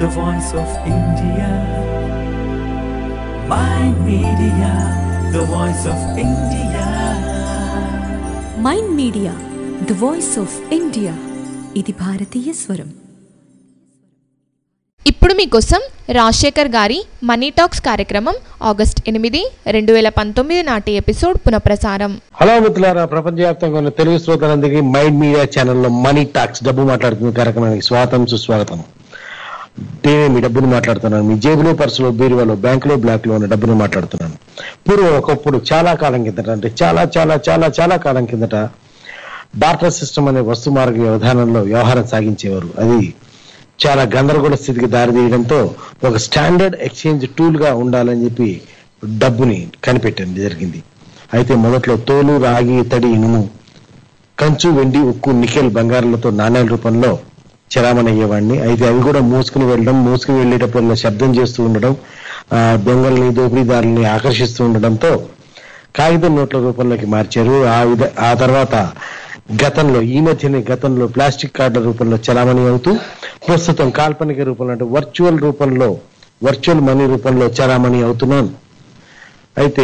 the voice of India. My media, the voice of India. Mind media the voice of India ఇది భారతీయ స్వరం ఇప్పుడు మీకోసం రాజశేఖర్ గారి మనీ టాక్స్ కార్యక్రమం ఆగస్ట్ ఎనిమిది రెండు వేల పంతొమ్మిది నాటి ఎపిసోడ్ పునఃప్రసారం హలో మిత్రులారా ప్రపంచవ్యాప్తంగా ఉన్న తెలుగు శ్రోతలందరికీ మైండ్ మీడియా ఛానల్లో మనీ టాక్స్ డబ్బు మాట్లాడుతున్న కార్యక్రమానికి స్వాగతం సుస్వాగతం నేనే మీ డబ్బును మాట్లాడుతున్నాను మీ జేబులో పర్సులో బీరువాలో బ్యాంకులో బ్లాక్ లో ఉన్న డబ్బును మాట్లాడుతున్నాను పూర్వం ఒకప్పుడు చాలా కాలం కిందట అంటే చాలా చాలా చాలా చాలా కాలం కిందట బార్టర్ సిస్టమ్ అనే వస్తు మార్గ విధానంలో వ్యవహారం సాగించేవారు అది చాలా గందరగోళ స్థితికి దారితీయడంతో ఒక స్టాండర్డ్ ఎక్స్చేంజ్ టూల్ గా ఉండాలని చెప్పి డబ్బుని కనిపెట్టడం జరిగింది అయితే మొదట్లో తోలు రాగి తడి ఇనుము కంచు వెండి ఉక్కు నికెల్ బంగారాలతో నాణ్యాల రూపంలో చలామణి అయ్యేవాడిని అయితే అవి కూడా మోసుకుని వెళ్ళడం మోసుకుని వెళ్ళేటప్పుడు శబ్దం చేస్తూ ఉండడం ఆ, దొంగల్ని దోపిడీదారుల్ని ఆకర్షిస్తూ ఉండడంతో కాగితం నోట్ల రూపంలోకి మార్చారు ఆ విధ ఆ తర్వాత గతంలో ఈ మధ్యనే గతంలో ప్లాస్టిక్ కార్డుల రూపంలో చలామణి అవుతూ ప్రస్తుతం కాల్పనిక రూపంలో అంటే వర్చువల్ రూపంలో వర్చువల్ మనీ రూపంలో చలామణి అవుతున్నాను అయితే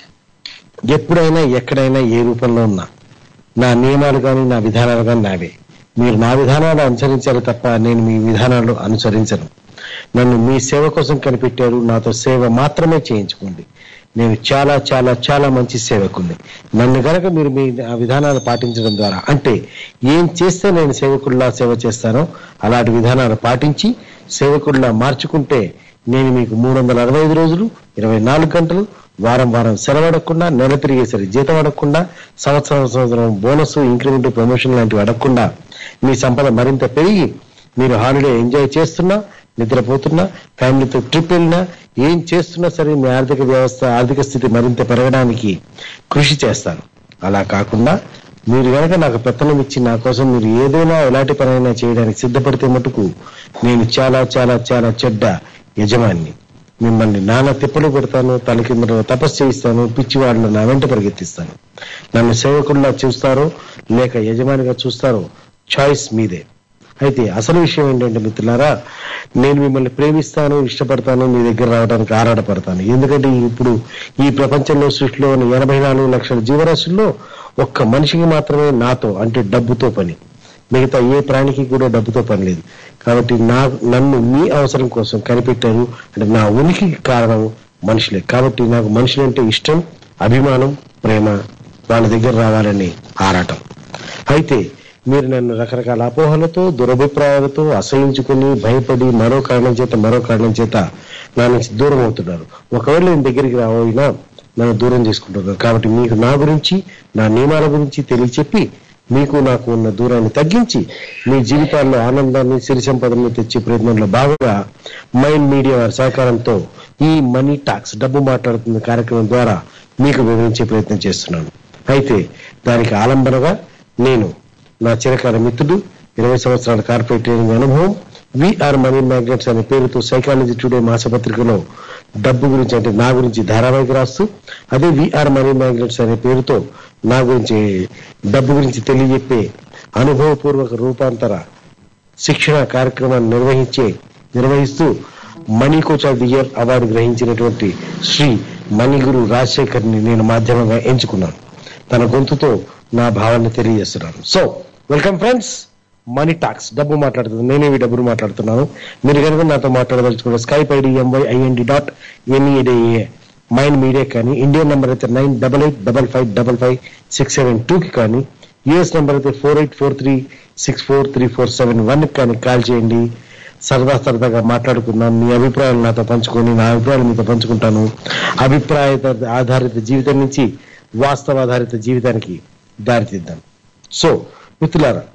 ఎప్పుడైనా ఎక్కడైనా ఏ రూపంలో ఉన్నా నా నియమాలు కానీ నా విధానాలు కానీ నావే మీరు నా విధానాలు అనుసరించారు తప్ప నేను మీ విధానాలు అనుసరించను నన్ను మీ సేవ కోసం కనిపెట్టారు నాతో సేవ మాత్రమే చేయించుకోండి నేను చాలా చాలా చాలా మంచి సేవకుని నన్ను గనక మీరు మీ ఆ విధానాలు పాటించడం ద్వారా అంటే ఏం చేస్తే నేను సేవకుల్లా సేవ చేస్తానో అలాంటి విధానాలు పాటించి సేవకుల్లా మార్చుకుంటే నేను మీకు మూడు వందల అరవై ఐదు రోజులు ఇరవై నాలుగు గంటలు వారం వారం సెలవు అడగకుండా నెల తిరిగేసరి జీతం అడగకుండా సంవత్సరం సంవత్సరం బోనస్ ఇంక్రిమెంట్ ప్రమోషన్ లాంటివి అడగకుండా మీ సంపద మరింత పెరిగి మీరు హాలిడే ఎంజాయ్ చేస్తున్నా నిద్రపోతున్నా ఫ్యామిలీతో ట్రిప్ వెళ్ళినా ఏం చేస్తున్నా సరే మీ ఆర్థిక వ్యవస్థ ఆర్థిక స్థితి మరింత పెరగడానికి కృషి చేస్తాను అలా కాకుండా మీరు కనుక నాకు పెత్తనం ఇచ్చి నా కోసం మీరు ఏదైనా ఎలాంటి పనైనా చేయడానికి సిద్ధపడితే మటుకు నేను చాలా చాలా చాలా చెడ్డ యజమాని మిమ్మల్ని నానా తిప్పలు పెడతాను తల కింద తపస్సు చేయిస్తాను పిచ్చివాళ్ళు నా వెంట పరిగెత్తిస్తాను నన్ను సేవకుల్లా చూస్తారో లేక యజమానిగా చూస్తారో చాయిస్ మీదే అయితే అసలు విషయం ఏంటంటే మిత్రులారా నేను మిమ్మల్ని ప్రేమిస్తాను ఇష్టపడతాను మీ దగ్గర రావడానికి ఆరాటపడతాను ఎందుకంటే ఇప్పుడు ఈ ప్రపంచంలో సృష్టిలో ఉన్న ఎనభై నాలుగు లక్షల జీవరాశుల్లో ఒక్క మనిషికి మాత్రమే నాతో అంటే డబ్బుతో పని మిగతా ఏ ప్రాణికి కూడా డబ్బుతో పని లేదు కాబట్టి నా నన్ను మీ అవసరం కోసం కనిపెట్టారు అంటే నా ఉనికికి కారణం మనుషులే కాబట్టి నాకు మనుషులంటే ఇష్టం అభిమానం ప్రేమ వాళ్ళ దగ్గర రావాలని ఆరాటం అయితే మీరు నన్ను రకరకాల అపోహలతో దురభిప్రాయాలతో అసహించుకుని భయపడి మరో కారణం చేత మరో కారణం చేత నా నుంచి దూరం అవుతున్నారు ఒకవేళ నేను దగ్గరికి రాబోయినా నన్ను దూరం చేసుకుంటున్నారు కాబట్టి మీకు నా గురించి నా నియమాల గురించి తెలియచెప్పి మీకు నాకు ఉన్న దూరాన్ని తగ్గించి మీ జీవితాల్లో ఆనందాన్ని సిరి సంపదను తెచ్చే ప్రయత్నంలో భాగంగా మైండ్ మీడియా వారి సహకారంతో ఈ మనీ టాక్స్ డబ్బు మాట్లాడుతున్న కార్యక్రమం ద్వారా మీకు వివరించే ప్రయత్నం చేస్తున్నాను అయితే దానికి ఆలంబనగా నేను నా చిరకాల మిత్రుడు ఇరవై సంవత్సరాల కార్పొరేట్ ట్రైనింగ్ అనుభవం విఆర్ మనీ మ్యాగ్నెట్స్ అనే పేరుతో సైకాలజీ టుడే మాసపత్రికలో డబ్బు గురించి అంటే నా గురించి ధారావాహిక రాస్తూ అదే విఆర్ మనీ మ్యాగ్నెట్స్ అనే పేరుతో నా గురించి డబ్బు గురించి తెలియజెప్పే అనుభవపూర్వక రూపాంతర శిక్షణ కార్యక్రమాన్ని నిర్వహించే నిర్వహిస్తూ money coach of the year award గ్రహించినటువంటి శ్రీ మణిగురు రాజశేఖర్ ని నేను మాధ్యమంగా ఎంచుకున్నాను తన గొంతుతో నా భావాన్ని తెలియజేస్తున్నాను so welcome friends money talks డబ్బు మాట్లాడుతుంది నేనే ఈ డబ్బులు మాట్లాడుతున్నాను మీరు కనుక నాతో మాట్లాడదలుచుకుంటే Skype ID MY IND dot NEA mind media కానీ ఇండియన్ నెంబర్ అయితే nine double eight double five double five six seven two కి కానీ యుఎస్ నెంబర్ అయితే four eight four three six four three four seven one కి కానీ call చేయండి సరదా సరదాగా మాట్లాడుకుందాం మీ అభిప్రాయాలు నాతో పంచుకొని నా అభిప్రాయాలు మీతో పంచుకుంటాను అభిప్రాయ ఆధారిత జీవితం నుంచి వాస్తవ ఆధారిత జీవితానికి దారితీద్దాం సో మిత్రులారా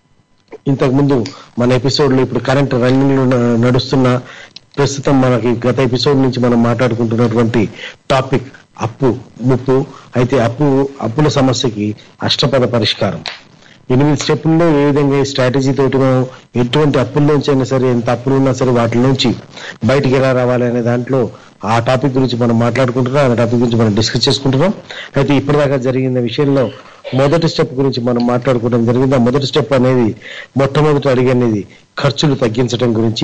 ఇంతకు ముందు మన ఎపిసోడ్ లో ఇప్పుడు కరెంట్ రన్నింగ్ లో న- నడుస్తున్న ప్రస్తుతం మనకి గత ఎపిసోడ్ నుంచి మనం మాట్లాడుకుంటున్నటువంటి టాపిక్ అప్పు ముప్పు అయితే అప్పు అప్పుల సమస్యకి అష్టపద పరిష్కారం ఎనిమిది స్టెప్పుల్లో ఏ విధంగా ఈ స్ట్రాటజీ తోటి మనం ఎటువంటి అప్పుల్లోంచి అయినా సరే ఎంత అప్పులు ఉన్నా సరే వాటి నుంచి బయటికి ఎలా రావాలి అనే దాంట్లో ఆ టాపిక్ గురించి మనం మాట్లాడుకుంటున్నాం ఆ టాపిక్ గురించి మనం డిస్కస్ చేసుకుంటున్నాం అయితే ఇప్పటిదాకా జరిగిన విషయంలో మొదటి స్టెప్ గురించి మనం మాట్లాడుకోవడం జరిగింది ఆ మొదటి స్టెప్ అనేది మొట్టమొదటి అడిగనేది ఖర్చులు తగ్గించడం గురించి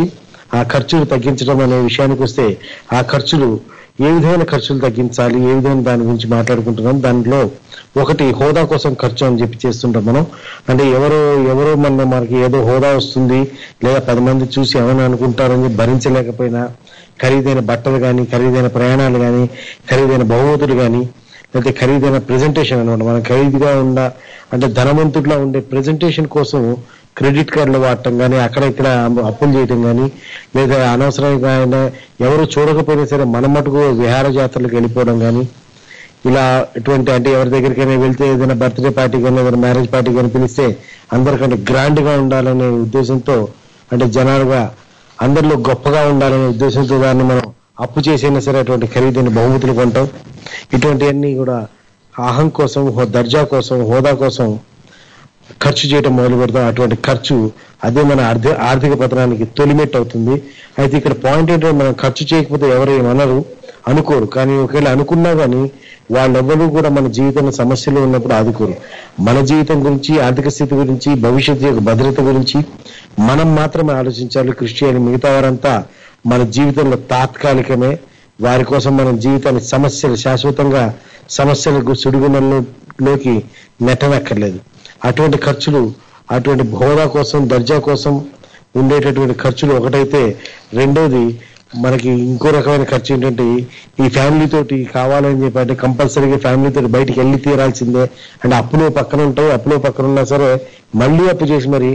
ఆ ఖర్చులు తగ్గించడం అనే విషయానికి వస్తే ఆ ఖర్చులు ఏ విధమైన ఖర్చులు తగ్గించాలి ఏ విధమైన దాని గురించి మాట్లాడుకుంటున్నాం దానిలో ఒకటి హోదా కోసం ఖర్చు అని చెప్పి చేస్తుంటాం మనం అంటే ఎవరో ఎవరో మన మనకి ఏదో హోదా వస్తుంది లేదా పది మంది చూసి ఏమైనా అనుకుంటారని భరించలేకపోయినా ఖరీదైన బట్టలు కానీ ఖరీదైన ప్రయాణాలు కానీ ఖరీదైన బహుమతులు కానీ లేకపోతే ఖరీదైన ప్రెజెంటేషన్ అనమాట మనం ఖరీదుగా ఉన్న అంటే ధనవంతుడిలా ఉండే ప్రెజెంటేషన్ కోసం క్రెడిట్ కార్డులు వాడటం కానీ అక్కడ ఇక్కడ అప్పులు చేయటం కానీ లేదా అనవసరంగా అయినా ఎవరు చూడకపోయినా సరే మన మటుకు విహార జాతరలకు వెళ్ళిపోవడం కానీ ఇలా ఇటువంటి అంటే ఎవరి దగ్గరికైనా వెళ్తే ఏదైనా బర్త్డే పార్టీ కానీ ఏదైనా మ్యారేజ్ పార్టీ కానీ పిలిస్తే అందరికంటే గ్రాండ్ గా ఉండాలనే ఉద్దేశంతో అంటే జనాలుగా అందరిలో గొప్పగా ఉండాలనే ఉద్దేశంతో దాన్ని మనం అప్పు చేసైనా సరే అటువంటి ఖరీదైన బహుమతులు కొంటాం ఇటువంటివన్నీ కూడా అహం కోసం హో- దర్జా కోసం హోదా కోసం ఖర్చు చేయడం మొదలు పెడతాం అటువంటి ఖర్చు అదే మన ఆర్థిక ఆర్థిక పతనానికి తొలిమెట్టు అవుతుంది అయితే ఇక్కడ పాయింట్ ఏంటంటే మనం ఖర్చు చేయకపోతే ఎవరు ఏమనరు అనుకోరు కానీ ఒకవేళ అనుకున్నా కానీ వాళ్ళెవ్వరూ కూడా మన జీవితంలో సమస్యలు ఉన్నప్పుడు ఆదుకోరు మన జీవితం గురించి ఆర్థిక స్థితి గురించి భవిష్యత్తు యొక్క భద్రత గురించి మనం మాత్రమే ఆలోచించాలి క్రిస్టియన్ మిగతా వారంతా మన జీవితంలో తాత్కాలికమే వారి కోసం మన జీవితాన్ని సమస్యలు శాశ్వతంగా సమస్యలకు సుడిగుణంలోకి నెట్టనక్కర్లేదు అటువంటి ఖర్చులు అటువంటి హోదా కోసం దర్జా కోసం ఉండేటటువంటి ఖర్చులు ఒకటైతే రెండోది మనకి ఇంకో రకమైన ఖర్చు ఏంటంటే ఈ ఫ్యామిలీ తోటి కావాలని చెప్పి అంటే కంపల్సరీగా ఫ్యామిలీ తోటి బయటికి వెళ్ళి తీరాల్సిందే అంటే అప్పులు పక్కన ఉంటాయి అప్పులు పక్కన ఉన్నా సరే మళ్ళీ అప్పు చేసి మరి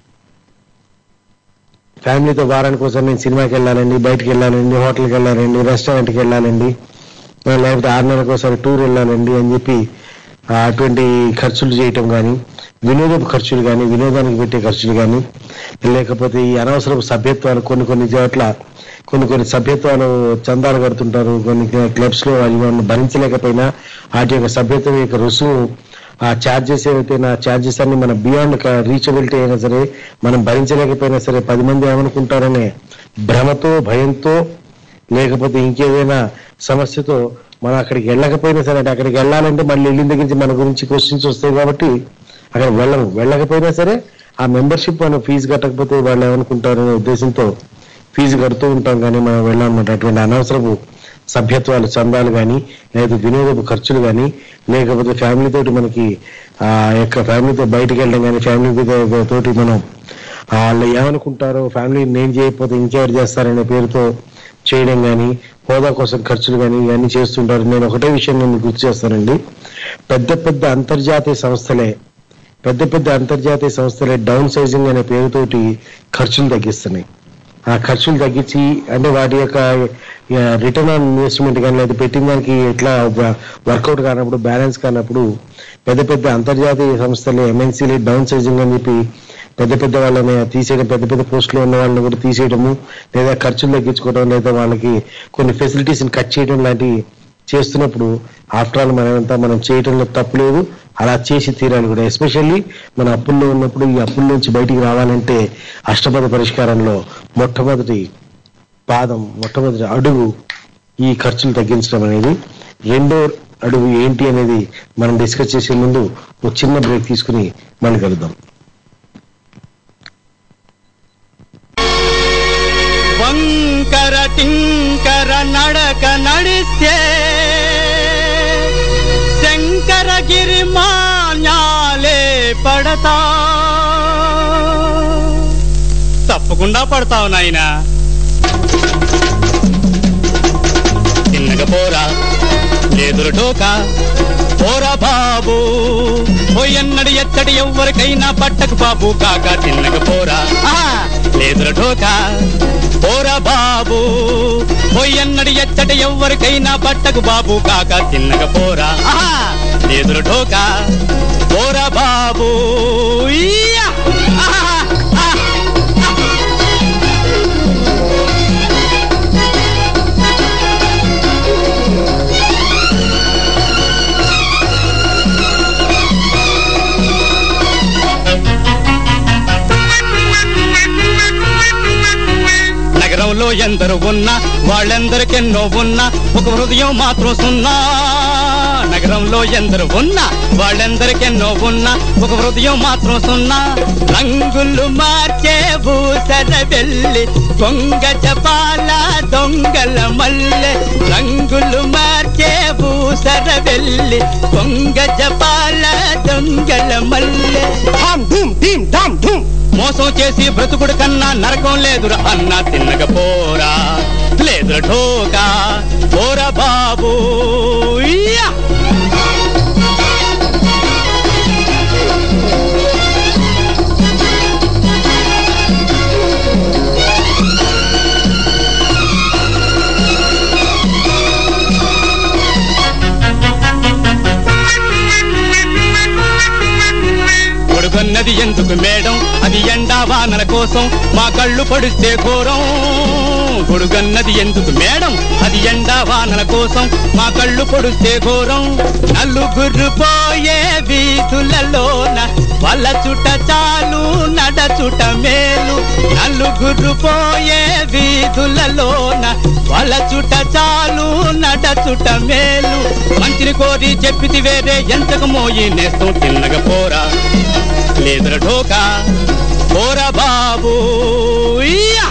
ఫ్యామిలీతో వారానికి ఒకసారి నేను సినిమాకి వెళ్ళాలండి బయటికి వెళ్ళాలండి హోటల్కి వెళ్ళాలండి రెస్టారెంట్కి వెళ్ళాలండి ఆ, లేకపోతే ఆరు నెలలకు ఒకసారి టూర్ వెళ్ళాలండి అని చెప్పి ఆ, అటువంటి ఖర్చులు చేయటం కానీ వినోదపు ఖర్చులు కానీ వినోదానికి పెట్టే ఖర్చులు కానీ లేకపోతే ఈ అనవసరపు సభ్యత్వాలు కొన్ని కొన్ని చోట్ల కొన్ని కొన్ని సభ్యత్వాలు చందాలు కడుతుంటారు కొన్ని క్లబ్స్ లో అవి మనం భరించలేకపోయినా వాటి యొక్క సభ్యత్వం యొక్క రుసుము ఆ ఛార్జెస్ ఏవైతే నా ఛార్జెస్ అన్ని మన బియాండ్ రీచబిలిటీ అయినా సరే మనం భరించలేకపోయినా సరే పది మంది ఏమనుకుంటారనే భ్రమతో భయంతో లేకపోతే ఇంకేదైనా సమస్యతో మనం అక్కడికి వెళ్ళకపోయినా సరే అంటే అక్కడికి వెళ్ళాలంటే మళ్ళీ వెళ్ళిన దగ్గర నుంచి మన గురించి క్వశ్చన్స్ వస్తాయి కాబట్టి అక్కడ వెళ్ళము వెళ్ళకపోయినా సరే ఆ మెంబర్షిప్ మనం ఫీజు కట్టకపోతే వాళ్ళు ఏమనుకుంటారనే ఉద్దేశంతో ఫీజు కడుతూ ఉంటాం కానీ మనం వెళ్ళామన్నమాట అటువంటి అనవసరపు సభ్యత్వాలు చందాలు కానీ లేదా వినోదపు ఖర్చులు కానీ లేకపోతే ఫ్యామిలీ తోటి మనకి ఆ యొక్క ఫ్యామిలీతో బయటికి వెళ్ళడం కానీ ఫ్యామిలీ తోటి మనం ఆ వాళ్ళు ఏమనుకుంటారో ఫ్యామిలీ నేను చేయకపోతే ఇంకెవరు చేస్తారనే పేరుతో చేయడం కానీ హోదా కోసం ఖర్చులు కానీ ఇవన్నీ చేస్తుంటారు నేను ఒకటే విషయం నేను గుర్తు చేస్తానండి పెద్ద పెద్ద అంతర్జాతీయ సంస్థలే పెద్ద పెద్ద అంతర్జాతీయ సంస్థలే డౌన్ సైజింగ్ అనే పేరుతోటి ఖర్చులు తగ్గిస్తున్నాయి ఆ ఖర్చులు తగ్గించి అంటే వాటి యొక్క రిటర్న్ ఆన్ ఇన్వెస్ట్మెంట్ కానీ లేదా పెట్టిన దానికి ఎట్లా వర్కౌట్ కానప్పుడు బ్యాలెన్స్ కానప్పుడు పెద్ద పెద్ద అంతర్జాతీయ సంస్థలు ఎంఎన్సీలు డౌన్ సైజింగ్ అని చెప్పి పెద్ద పెద్ద వాళ్ళని తీసేయడం పెద్ద పెద్ద పోస్టులో ఉన్న వాళ్ళని కూడా తీసేయడము లేదా ఖర్చులు తగ్గించుకోవడం లేదా వాళ్ళకి కొన్ని ఫెసిలిటీస్ కట్ చేయడం లాంటివి చేస్తున్నప్పుడు ఆఫ్టర్ ఆల్ మనమంతా మనం చేయడంలో తప్పు లేదు అలా చేసి తీరాలి కూడా ఎస్పెషల్లీ మన అప్పుల్లో ఉన్నప్పుడు ఈ అప్పుల నుంచి బయటికి రావాలంటే అష్టపద పరిష్కారంలో మొట్టమొదటి పాదం మొట్టమొదటి అడుగు ఈ ఖర్చులు తగ్గించడం అనేది రెండో అడుగు ఏంటి అనేది మనం డిస్కస్ చేసే ముందు ఒక చిన్న బ్రేక్ తీసుకుని మళ్ళీ కలుద్దాం వంకర టింకర నడక నడిస్తే శంకరగిరి మాన్యాలే పడతా తప్పకుండా పడతావు నాయనా చిన్నగా పోరా లేదురు టోకా పోరా బాబు పోయన్నడి ఎత్తడి ఎవ్వరికైనా పట్టకు బాబు కాక తిన్నగ పోరా ఆహా! లేదుర ఢోకా పోరా బాబు పోయన్నడి ఎత్తడి ఎవ్వరికైనా పట్టకు బాబు కాక తిన్నగ పోరా ఆహా! లేదుర ఢోకా పోరా బాబు ఇయ్యా! ఆహా! ఆహా! నగరంలో ఎందరు ఉన్నా వాళ్ళెందరికెన్నో ఉన్నా ఒక హృదయం మాత్రం సున్నా నగరంలో ఎందరు ఉన్నా వాళ్ళెందరికెన్నో ఉన్నా ఒక హృదయం మాత్రం సున్నా రంగులు మార్చే భూసర వెళ్ళి కొంగ జపాల దొంగల మల్లె రంగులు మార్చే భూసర వెళ్ళి కొంగ జపాల దొంగల మల్లె ధామ్ ధూమ్ ధీమ్ ధామ్ ధూమ్ మోసం చేసి బ్రతుకుడు కన్నా నరకం లేదురా అన్న తిన్నగ పోరా లేదురా ఠోకా పోరా బాబు ఇయ్యా! కొడుకున్నది ఎందుకు మేడం అది ఎండా వానల కోసం మా కళ్ళు పడిస్తే ఘోరం కొడుకన్నది ఎందుకు మేడం అది ఎండా వానల కోసం మా కళ్ళు పొడిస్తే ఘోరం నలుగురు పోయే వీధులలోన వాళ్ళ చుట చాలు నడచుట మేలు నలుగురు పోయే వీధులలోన వాళ్ళ చుట చాలు నడచుట మేలు మంచిని కోరి చెప్పితి వేరే ఎంతకు మోయి నేస్తం తిన్నగ పోరా లేదుర ఢోకా పోరా బాబు ఇయ్యా!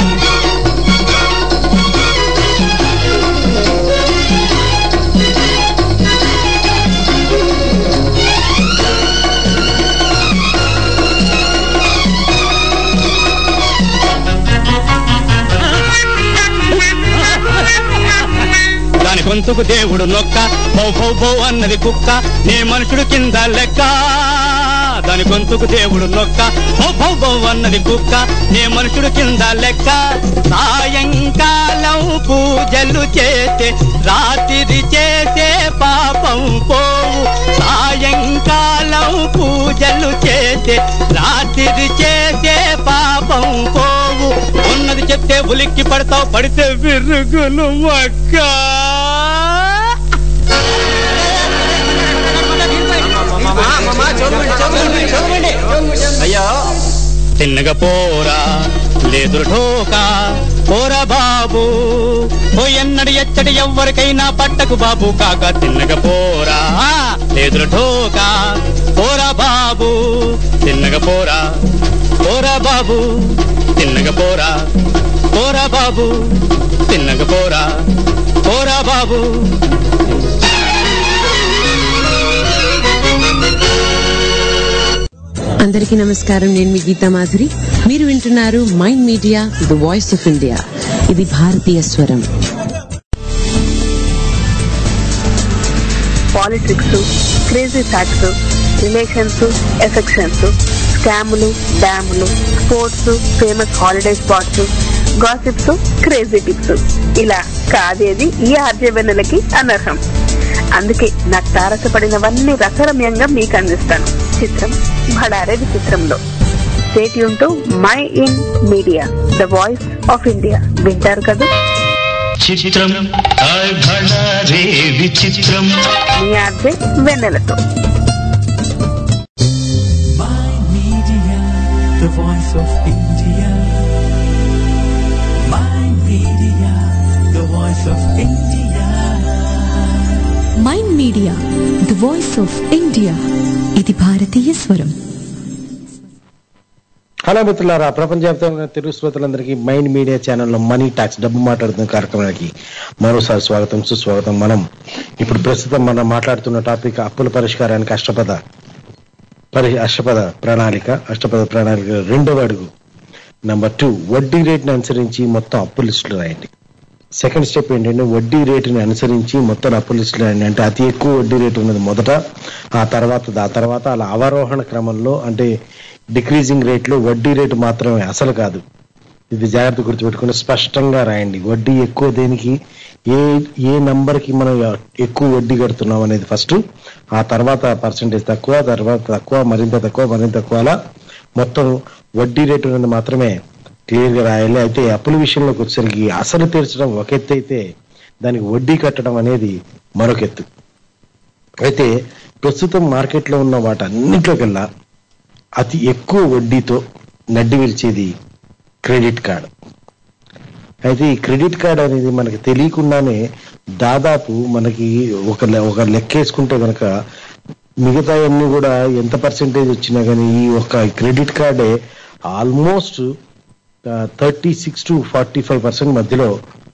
దాని గొంతుకు దేవుడు నొక్క బౌ బౌ బౌ అన్నది కుక్క నీ మనుషుడు కింద లెక్క దాని గొంతుకు దేవుడు నొక్క బౌ బౌ బౌ అన్నది కుక్క నీ మనుషుడు కింద లెక్క సాయంకాలం పూజలు చేసే రాత్రి చేసే పాపం పోవు సాయంకాలం పూజలు చేసే రాత్రి చేసే పాపం పోవు ఉన్నది చెప్తే ఉలిక్కి పడతావు పడితే విరుగులు మొక్క అయ్యా తిన్నగ పోరా లేదు ఢోకా పోరా బాబు ఓ ఎన్నడి ఎచ్చడి ఎవ్వరికైనా పట్టకు బాబు కాక తిన్నగ పోరా లేదు ఢోకా పోరా బాబు తిన్నగ పోరా పోరా బాబు తిన్నగ పోరా పోరా బాబు తిన్నగ పోరా పోరా బాబు అందరికీ నమస్కారం నేను మీ గీతా మాధురి మీరు వింటున్నారు mind media the voice of India ఇది భారతీయ స్వరం politics crazy facts relations affections స్కాములు డ్యాములు sports famous holiday spots gossips crazy tips ఇలా కాదేది ఈ ఆర్జవెన్నెలకి అనర్హం అందుకే నాకు తారసపడినవన్నీ రసరమ్యంగా మీకు అందిస్తాను చిత్రం భడారే విచిత్రంలో స్టేట్ యూన్ mind media the voice of India వింటారు కదా చిత్రం హాయ్ భళా రే విచిత్రం మీ ఆర్జే వెన్నెలతో My Media, the voice of India. My Media, the voice of India. Mind media the voice of India ఇది భారతీయ స్వరం హలో మిత్రులారా ప్రపంచవ్యాప్తంగా తెలుగు శ్రోతలందరికీ మైండ్ మీడియా ఛానల్లో మనీ టాక్స్ డబ్బు మాట్లాడుతున్న కార్యక్రమానికి మరోసారి స్వాగతం సుస్వాగతం మనం ఇప్పుడు ప్రస్తుతం మనం మాట్లాడుతున్న టాపిక్ అప్పుల పరిష్కారానికి అష్టపద పరి అష్టపద ప్రణాళిక అష్టపద ప్రణాళిక రెండవ అడుగు నెంబర్ టూ వడ్డీ రేటును అనుసరించి మొత్తం అప్పు లిస్టులు రాయండి సెకండ్ స్టెప్ ఏంటంటే వడ్డీ రేటుని అనుసరించి మొత్తం అప్పు లిస్టులు రాయండి అంటే అతి ఎక్కువ వడ్డీ రేటు ఉన్నది మొదట ఆ తర్వాత ఆ తర్వాత అలా అవరోహణ క్రమంలో అంటే డిక్రీజింగ్ రేట్లో వడ్డీ రేటు మాత్రమే అసలు కాదు ఇది జాగ్రత్త గుర్తుపెట్టుకుని స్పష్టంగా రాయండి వడ్డీ ఎక్కువ దేనికి ఏ ఏ నంబర్కి మనం ఎక్కువ వడ్డీ కడుతున్నాం అనేది ఫస్ట్ ఆ తర్వాత పర్సంటేజ్ తక్కువ తర్వాత తక్కువ మరింత తక్కువ మరింత తక్కువ అలా మొత్తం వడ్డీ రేటు అనేది మాత్రమే క్లియర్ గా రాయాలి అయితే అప్పుల విషయంలోకి వచ్చేసరికి అసలు తీర్చడం ఒక ఎత్తు అయితే దానికి వడ్డీ కట్టడం అనేది మరొక ఎత్తు అయితే ప్రస్తుతం మార్కెట్లో ఉన్న వాటన్నిటికల్లా అతి ఎక్కువ వడ్డీతో నడ్డి విరిచేది క్రెడిట్ కార్డ్ అయితే ఈ క్రెడిట్ కార్డ్ అనేది మనకి తెలియకుండానే దాదాపు మనకి ఒక లె- ఒక లెక్క వేసుకుంటే కనుక మిగతా అన్ని కూడా ఎంత పర్సెంటేజ్ వచ్చినా కానీ ఈ ఒక క్రెడిట్ కార్డే almost thirty six to forty five percent మధ్యలో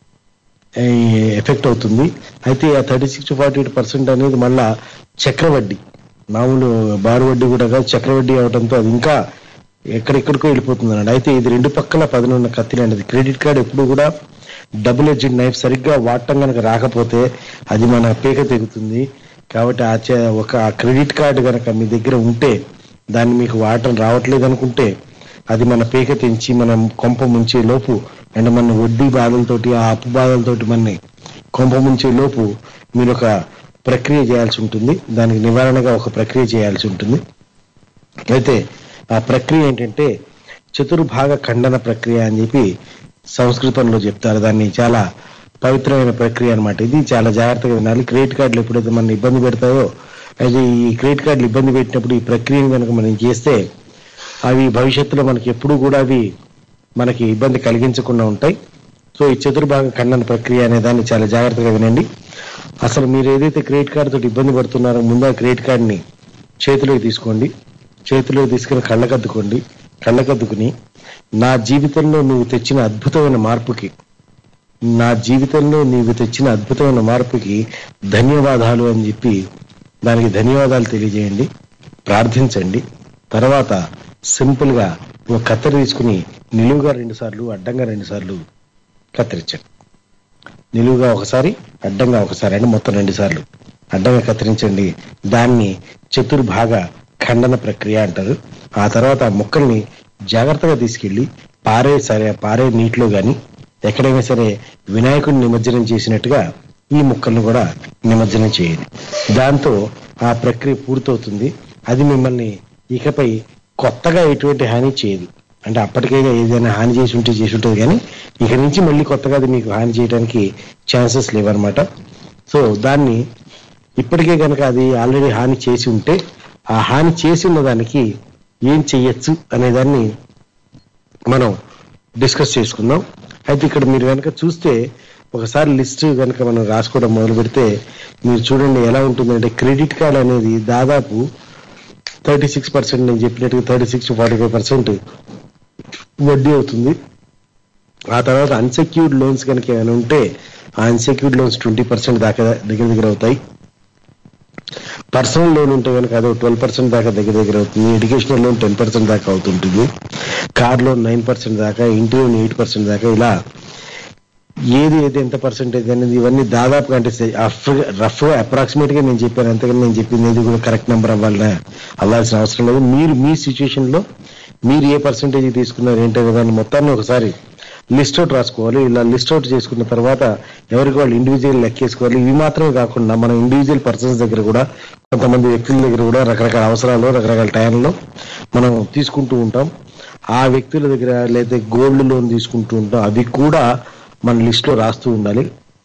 ఎఫెక్ట్ అవుతుంది అయితే ఆ thirty six to forty eight percent అనేది మళ్ళా చక్రవడ్డీ మామూలు బారు వడ్డీ కూడా కాదు చక్రవడ్డీ అవడంతో అది ఇంకా ఎక్కడెక్కడికో వెళ్ళిపోతుంది అన్నాడు అయితే ఇది రెండు పక్కల పదనున్న కత్తి అనేది క్రెడిట్ కార్డ్ ఎప్పుడు కూడా డబుల్ ఎడ్జెడ్ నైఫ్ సరిగ్గా వాడటం కనుక రాకపోతే అది మన పీక తెగుతుంది కాబట్టి ఆ చే- ఒక క్రెడిట్ కార్డు కనుక మీ దగ్గర ఉంటే దాన్ని మీకు వాడటం రావట్లేదు అనుకుంటే అది మన పీక తెంచి మనం కొంప ముంచే లోపు అండ్ మన వడ్డీ బాధలతోటి ఆ అప్పు బాధలతోటి మనని కొంప ముంచే లోపు మీరు ఒక ప్రక్రియ చేయాల్సి ఉంటుంది దానికి నివారణగా ఒక ప్రక్రియ చేయాల్సి ఉంటుంది అయితే ఆ ప్రక్రియ ఏంటంటే చతుర్భాగ ఖండన ప్రక్రియ అని చెప్పి సంస్కృతంలో చెప్తారు దాన్ని చాలా పవిత్రమైన ప్రక్రియ అన్నమాట ఇది చాలా జాగ్రత్తగా వినాలి క్రెడిట్ కార్డులు ఎప్పుడైతే మన ఇబ్బంది పెడతాయో అయితే ఈ క్రెడిట్ కార్డులు ఇబ్బంది పెట్టినప్పుడు ఈ ప్రక్రియను కనుక మనం చేస్తే అవి భవిష్యత్తులో మనకి ఎప్పుడు కూడా అవి మనకి ఇబ్బంది కలిగించకుండా ఉంటాయి సో ఈ చతుర్భాగ ఖండన ప్రక్రియ అనే దాన్ని చాలా జాగ్రత్తగా వినండి అసలు మీరు ఏదైతే క్రెడిట్ కార్డు తోటి ఇబ్బంది పడుతున్నారో ముందు ఆ క్రెడిట్ కార్డుని చేతిలోకి తీసుకోండి చేతిలోకి తీసుకుని కళ్ళకద్దుకోండి కళ్ళకద్దుకుని నా జీవితంలో నువ్వు తెచ్చిన అద్భుతమైన మార్పుకి నా జీవితంలో నీవు తెచ్చిన అద్భుతమైన మార్పుకి ధన్యవాదాలు అని చెప్పి దానికి ధన్యవాదాలు తెలియజేయండి ప్రార్థించండి తర్వాత సింపుల్ గా ఒక కత్తెర తీసుకుని నిలువుగా రెండు సార్లు అడ్డంగా రెండు సార్లు కత్తిరించండి నిలువుగా ఒకసారి అడ్డంగా ఒకసారి అంటే మొత్తం రెండు సార్లు అడ్డంగా కత్తిరించండి దాన్ని చతుర్భాగ ఖండన ప్రక్రియ అంటారు ఆ తర్వాత ఆ ముక్కల్ని జాగ్రత్తగా తీసుకెళ్లి పారే సరే పారే నీటిలో గాని ఎక్కడైనా సరే వినాయకుడిని నిమజ్జనం చేసినట్టుగా ఈ ముక్కల్ని కూడా నిమజ్జనం చేయండి దాంతో ఆ ప్రక్రియ పూర్తవుతుంది అది మిమ్మల్ని ఇకపై కొత్తగా ఎటువంటి హాని చేయదు అంటే అప్పటికే ఏదైనా హాని చేసి ఉంటే చేసి ఉంటుంది కానీ ఇక నుంచి మళ్ళీ కొత్తగా అది మీకు హాని చేయడానికి ఛాన్సెస్ లేవన్నమాట సో దాన్ని ఇప్పటికే కనుక అది ఆల్రెడీ హాని చేసి ఉంటే ఆ హాని చేసి ఉన్న దానికి ఏం చెయ్యొచ్చు అనే దాన్ని మనం డిస్కస్ చేసుకుందాం అయితే ఇక్కడ మీరు కనుక చూస్తే ఒకసారి లిస్ట్ కనుక మనం రాసుకోవడం మొదలు పెడితే మీరు చూడండి ఎలా ఉంటుందంటే క్రెడిట్ కార్డ్ అనేది దాదాపు థర్టీ సిక్స్ పర్సెంట్ నేను చెప్పినట్టుగా thirty six to forty five percent వడ్డీ అవుతుంది ఆ తర్వాత అన్సెక్యూర్డ్ లోన్స్ కనుక ఏమైనా ఉంటే ఆ అన్సెక్యూర్డ్ లోన్స్ ట్వంటీ పర్సెంట్ దాకా దగ్గర దగ్గర అవుతాయి పర్సనల్ లోన్ ఉంటే కనుక అది ట్వెల్వ్ పర్సెంట్ దాకా దగ్గర దగ్గర అవుతుంది ఎడ్యుకేషనల్ లోన్ టెన్ పర్సెంట్ దాకా అవుతుంటుంది కార్ లోన్ నైన్ పర్సెంట్ దాకా ఇంటి లోన్ ఎయిట్ పర్సెంట్ దాకా ఇలా ఏది ఏది ఎంత పర్సెంటేజ్ అనేది ఇవన్నీ దాదాపుగా అంటే రఫ్ గా అప్రాక్సిమేట్ గా నేను చెప్పాను అంతకని నేను చెప్పింది ఏది కూడా కరెక్ట్ నెంబర్ అవ్వాలని అవ్వాల్సిన అవసరం లేదు మీరు మీ సిచ్యుయేషన్ లో మీరు ఏ పర్సెంటేజ్ తీసుకున్నారు ఏంటనే దాన్ని మొత్తాన్ని ఒకసారి లిస్ట్ అవుట్ రాసుకోవాలి ఇలా లిస్ట్ అవుట్ చేసుకున్న తర్వాత ఎవరికి వాళ్ళు ఇండివిజువల్ లెక్కేసుకోవాలి ఇవి మాత్రమే కాకుండా మనం ఇండివిజువల్ పర్సన్స్ దగ్గర కూడా కొంతమంది వ్యక్తుల దగ్గర కూడా రకరకాల అవసరాలు రకరకాల టైంలో మనం తీసుకుంటూ ఉంటాం ఆ వ్యక్తుల దగ్గర లేదా గోల్డ్ లోన్ తీసుకుంటూ ఉంటాం అవి కూడా మన లిస్ట్ లో రాస్తూ ఉండాలి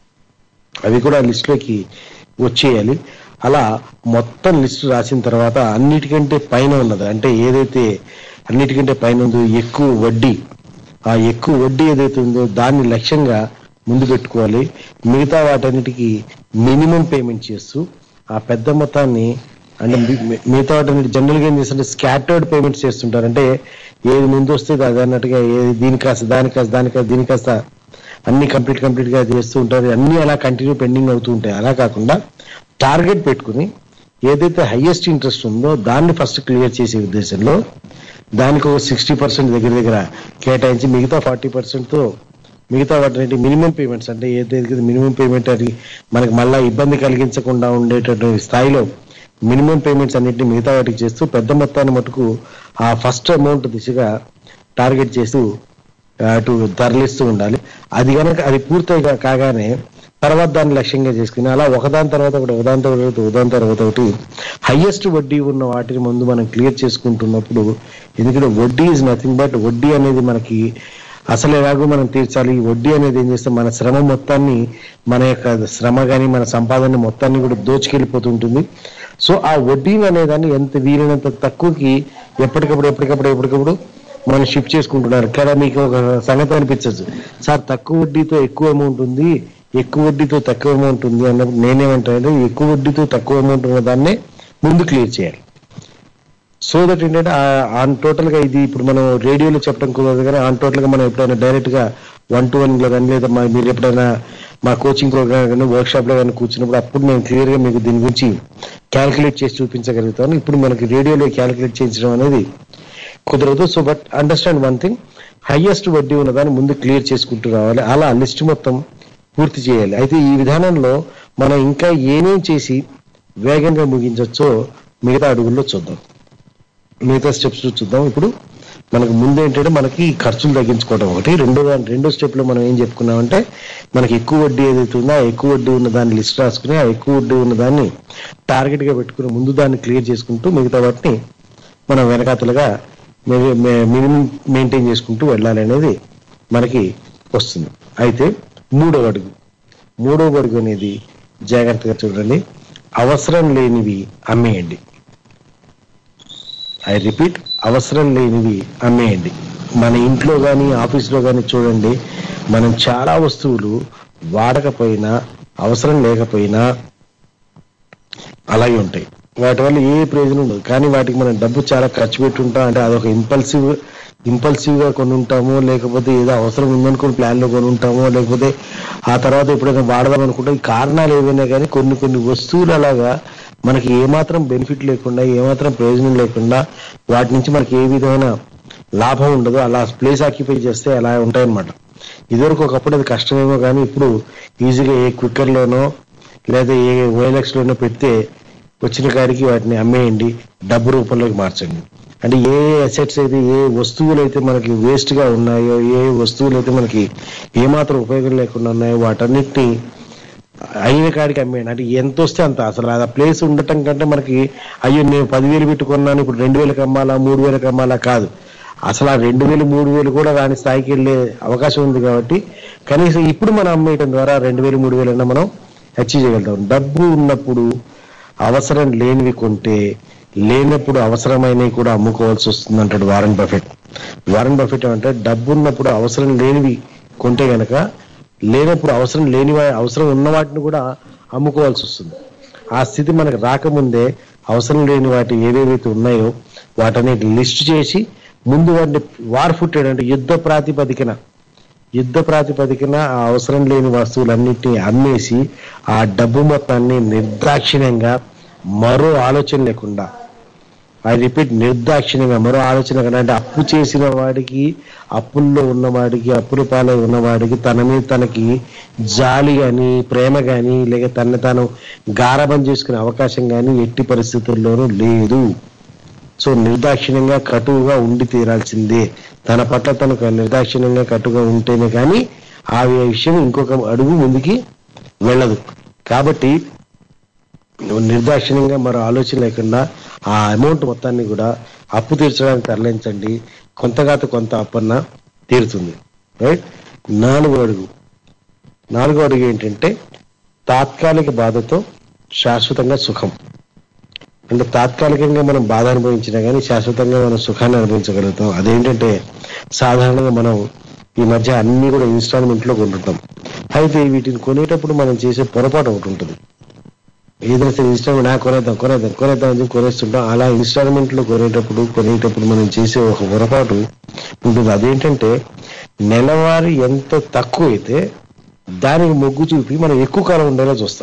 అవి కూడా లిస్ట్ లోకి వచ్చేయాలి అలా మొత్తం లిస్ట్ రాసిన తర్వాత అన్నిటికంటే పైన ఉన్నది అంటే ఏదైతే అన్నిటికంటే పైన ఉందో ఎక్కువ వడ్డీ ఆ ఎక్కువ వడ్డీ ఏదైతే ఉందో దాన్ని లక్ష్యంగా ముందు పెట్టుకోవాలి మిగతా వాటన్నిటికీ మినిమం పేమెంట్ చేస్తూ ఆ పెద్ద మొత్తాన్ని అంటే మి- మి- మిగతా వాటన్నిటి జనరల్ గా ఏం చేస్తుంటే స్కాటర్డ్ పేమెంట్స్ చేస్తుంటారు అంటే ఏది ముందు వస్తే అది అన్నట్టుగా ఏది దీని కాస్త దాని కాస్త దాని కాస్త దీని కాస్త అన్ని కంప్లీట్ కంప్లీట్ గా చేస్తూ ఉంటారు అన్ని అలా కంటిన్యూ పెండింగ్ అవుతూ ఉంటాయి అలా కాకుండా టార్గెట్ పెట్టుకుని ఏదైతే హైయెస్ట్ ఇంట్రెస్ట్ ఉందో దాన్ని ఫస్ట్ క్లియర్ చేసే ఉద్దేశంలో దానికి ఒక సిక్స్టీ పర్సెంట్ దగ్గర దగ్గర కేటాయించి మిగతా ఫార్టీ తో మిగతా వాటి మినిమం పేమెంట్స్ అంటే ఏదైతే మినిమం పేమెంట్ అది మనకి మళ్ళా ఇబ్బంది కలిగించకుండా ఉండేటటువంటి స్థాయిలో మినిమం పేమెంట్స్ అన్నింటినీ మిగతా వాటికి చేస్తూ పెద్ద మొత్తాన్ని మటుకు ఆ ఫస్ట్ అమౌంట్ దిశగా టార్గెట్ చేస్తూ అటు తరలిస్తూ ఉండాలి అది కనుక అది పూర్తయి కా- కాగానే తర్వాత దాన్ని లక్ష్యంగా చేసుకుని అలా ఒకదాని తర్వాత ఒకటి ఒకదాని తర్వాత ఒకటి ఒకదాని తర్వాత ఒకటి హైయెస్ట్ వడ్డీ ఉన్న వాటిని ముందు మనం క్లియర్ చేసుకుంటున్నప్పుడు ఎందుకంటే వడ్డీ ఇస్ నథింగ్ బట్ వడ్డీ అనేది మనకి అసలు ఎలాగో మనం తీర్చాలి ఈ వడ్డీ అనేది ఏం చేస్తే మన శ్రమ మొత్తాన్ని మన యొక్క శ్రమ గాని మన సంపాదన మొత్తాన్ని కూడా దోచుకెళ్ళిపోతుంటుంది సో ఆ వడ్డీ అనేదాన్ని ఎంత వీలైనంత తక్కువకి ఎప్పటికప్పుడు ఎప్పటికప్పుడు ఎప్పటికప్పుడు మనం షిఫ్ట్ చేసుకుంటున్నారు ఇక్కడ మీకు ఒక సంగతి అనిపించచ్చు సార్ తక్కువ వడ్డీతో ఎక్కువ అమౌంట్ ఉంది ఎక్కువ వడ్డీతో తక్కువ అమౌంట్ ఉంది అన్నప్పుడు నేనేమంటానంటే ఎక్కువ వడ్డీతో తక్కువ అమౌంట్ ఉన్న దాన్నే ముందు క్లియర్ చేయాలి సో దట్ ఏంటంటే ఆ- ఆన్ టోటల్ గా ఇది ఇప్పుడు మనం రేడియోలో చెప్పడం కుదరదు కానీ ఆన్ టోటల్ గా మనం ఎప్పుడైనా డైరెక్ట్ గా వన్ టు వన్ లో కానీ లేదా మా- మీరు ఎప్పుడైనా మా కోచింగ్ ప్రోగ్రామ్ కానీ వర్క్ షాప్ లో కానీ కూర్చున్నప్పుడు అప్పుడు నేను క్లియర్ గా మీకు దీని గురించి క్యాల్కులేట్ చేసి చూపించగలుగుతాను ఇప్పుడు మనకి రేడియోలో క్యాల్కులేట్ చేయించడం అనేది కుదరదు so but understand one thing highest వడ్డీ ఉన్నదాన్ని ముందు క్లియర్ చేసుకుంటూ రావాలి అలా లిస్ట్ మొత్తం పూర్తి చేయాలి అయితే ఈ విధానంలో మనం ఇంకా ఏమేం చేసి వేగంగా ముగించవచ్చో మిగతా అడుగుల్లో చూద్దాం మిగతా స్టెప్స్ చూద్దాం ఇప్పుడు మనకు ముందు ఏంటంటే మనకి ఖర్చులు తగ్గించుకోవడం ఒకటి రెండో దాని రెండో స్టెప్ లో మనం ఏం చెప్పుకున్నామంటే మనకి ఎక్కువ వడ్డీ ఏదైతే ఉందో ఆ ఎక్కువ వడ్డీ ఉన్న దాన్ని లిస్ట్ రాసుకుని ఆ ఎక్కువ వడ్డీ ఉన్న దాన్ని టార్గెట్ గా పెట్టుకుని ముందు దాన్ని క్లియర్ చేసుకుంటూ మిగతా వాటిని మనం వెనకాతలుగా మినిమం మెయింటైన్ చేసుకుంటూ వెళ్ళాలి అనేది మనకి వస్తుంది అయితే మూడవ అడుగు మూడవ అడుగు అనేది జాగ్రత్తగా చూడండి అవసరం లేనివి అమ్మేయండి ఐ రిపీట్ అవసరం లేనివి అమ్మేయండి మన ఇంట్లో కానీ ఆఫీస్లో కానీ చూడండి మనం చాలా వస్తువులు వాడకపోయినా అవసరం లేకపోయినా అలాగే ఉంటాయి వాటి వల్ల ఏ ప్రయోజనం ఉండదు కానీ వాటికి మనం డబ్బు చాలా ఖర్చు పెట్టి ఉంటాం అంటే అదొక ఇంపల్సివ్ ఇంపల్సివ్ గా కొని ఉంటామో లేకపోతే ఏదో అవసరం ఉందనుకుని ప్లాన్ లో కొని ఉంటామో లేకపోతే ఆ తర్వాత ఎప్పుడైనా వాడదాం అనుకుంటే ఈ కారణాలు ఏవైనా కానీ కొన్ని కొన్ని వస్తువులు అలాగా మనకి ఏమాత్రం బెనిఫిట్ లేకుండా ఏమాత్రం ప్రయోజనం లేకుండా వాటి నుంచి మనకి ఏ విధమైన లాభం ఉండదు అలా ప్లేస్ ఆక్యుపై చేస్తే అలా ఉంటాయన్నమాట ఇదివరకు ఒకప్పుడు అది కష్టమేమో కానీ ఇప్పుడు ఈజీగా ఏ క్విక్కర్ లోనో లేదా ఏ ఓఎల్ఎక్స్ లోనో పెడితే వచ్చిన కాడికి వాటిని అమ్మేయండి డబ్బు రూపంలోకి మార్చండి అంటే ఏ అసెట్స్ అయితే ఏ వస్తువులు అయితే మనకి వేస్ట్ గా ఉన్నాయో ఏ వస్తువులు అయితే మనకి ఏమాత్రం ఉపయోగం లేకుండా ఉన్నాయో వాటన్నిటిని అయిన కాడికి అమ్మేయండి అంటే ఎంత వస్తే అంత అసలు ఆ ప్లేస్ ఉండటం కంటే మనకి అయ్యో నేను పదివేలు పెట్టుకున్నాను ఇప్పుడు రెండు వేలకు అమ్మాలా మూడు వేలకు అమ్మాలా కాదు అసలు ఆ రెండు వేలు మూడు వేలు కూడా రాని స్థాయికి వెళ్ళే అవకాశం ఉంది కాబట్టి కనీసం ఇప్పుడు మనం అమ్మేయడం ద్వారా రెండు వేలు మూడు వేలు మనం అచీవ్ చేయగలుగుతాం డబ్బు ఉన్నప్పుడు అవసరం లేనివి కొంటే లేనప్పుడు అవసరమైనవి కూడా అమ్ముకోవాల్సి వస్తుంది అంటాడు వారన్ బఫెట్ వారన్ బఫెట్ అంటే డబ్బు ఉన్నప్పుడు అవసరం లేనివి కొంటే గనక లేనప్పుడు అవసరం లేని వా- అవసరం ఉన్న వాటిని కూడా అమ్ముకోవాల్సి వస్తుంది ఆ స్థితి మనకు రాకముందే అవసరం లేని వాటి ఏవేవైతే ఉన్నాయో వాటన్నిటి లిస్ట్ చేసి ముందు వాటిని వార్ ఫుట్టెడ్ అంటే యుద్ధ ప్రాతిపదికన యుద్ధ ప్రాతిపదికన ఆ అవసరం లేని వస్తువులన్నింటినీ అమ్మేసి ఆ డబ్బు మొత్తాన్ని నిర్దాక్షిణ్యంగా మరో ఆలోచన లేకుండా ఐ రిపీట్ నిర్దాక్షిణ్యంగా మరో ఆలోచన లేకుండా అంటే అప్పు చేసిన వాడికి అప్పుల్లో ఉన్నవాడికి అప్పుల పాలై ఉన్నవాడికి తన మీద తనకి జాలి గాని ప్రేమ గాని లేక తన తాను గారభం చేసుకునే అవకాశం గాని ఎట్టి పరిస్థితుల్లోనూ లేదు సో నిర్దాక్షిణ్యంగా కటువుగా ఉండి తీరాల్సిందే తన పట్ల తనకు నిర్దాక్షిణ్యంగా కటుగా ఉంటేనే కానీ ఆ విషయం ఇంకొక అడుగు ముందుకి వెళ్ళదు కాబట్టి నిర్దాక్షిణ్యంగా మరో ఆలోచన లేకుండా ఆ అమౌంట్ మొత్తాన్ని కూడా అప్పు తీర్చడానికి తరలించండి కొంతగాత కొంత అప్పన్న తీరుతుంది రైట్ నాలుగో అడుగు నాలుగో అడుగు ఏంటంటే తాత్కాలిక బాధతో శాశ్వతంగా సుఖం అంటే తాత్కాలికంగా మనం బాధ అనుభవించినా కానీ శాశ్వతంగా మనం సుఖాన్ని అనుభవించగలుగుతాం అదేంటంటే సాధారణంగా మనం ఈ మధ్య అన్ని కూడా ఇన్స్టాల్మెంట్ లో కొంటుంటాం అయితే వీటిని కొనేటప్పుడు మనం చేసే పొరపాటు ఒకటి ఉంటుంది ఏదైనా సరే ఇన్స్టాల్మెంట్ నా కొనేద్దాం కొనేద్దాం కొనేద్దాం అని చెప్పి కొనేస్తుంటాం అలా ఇన్స్టాల్మెంట్ లో కొనేటప్పుడు కొనేటప్పుడు మనం చేసే ఒక పొరపాటు ఉంటుంది అదేంటంటే నెలవారీ ఎంత తక్కువ అయితే దానికి మొగ్గు చూపి మనం ఎక్కువ కాలం ఉండేలా చూస్తాం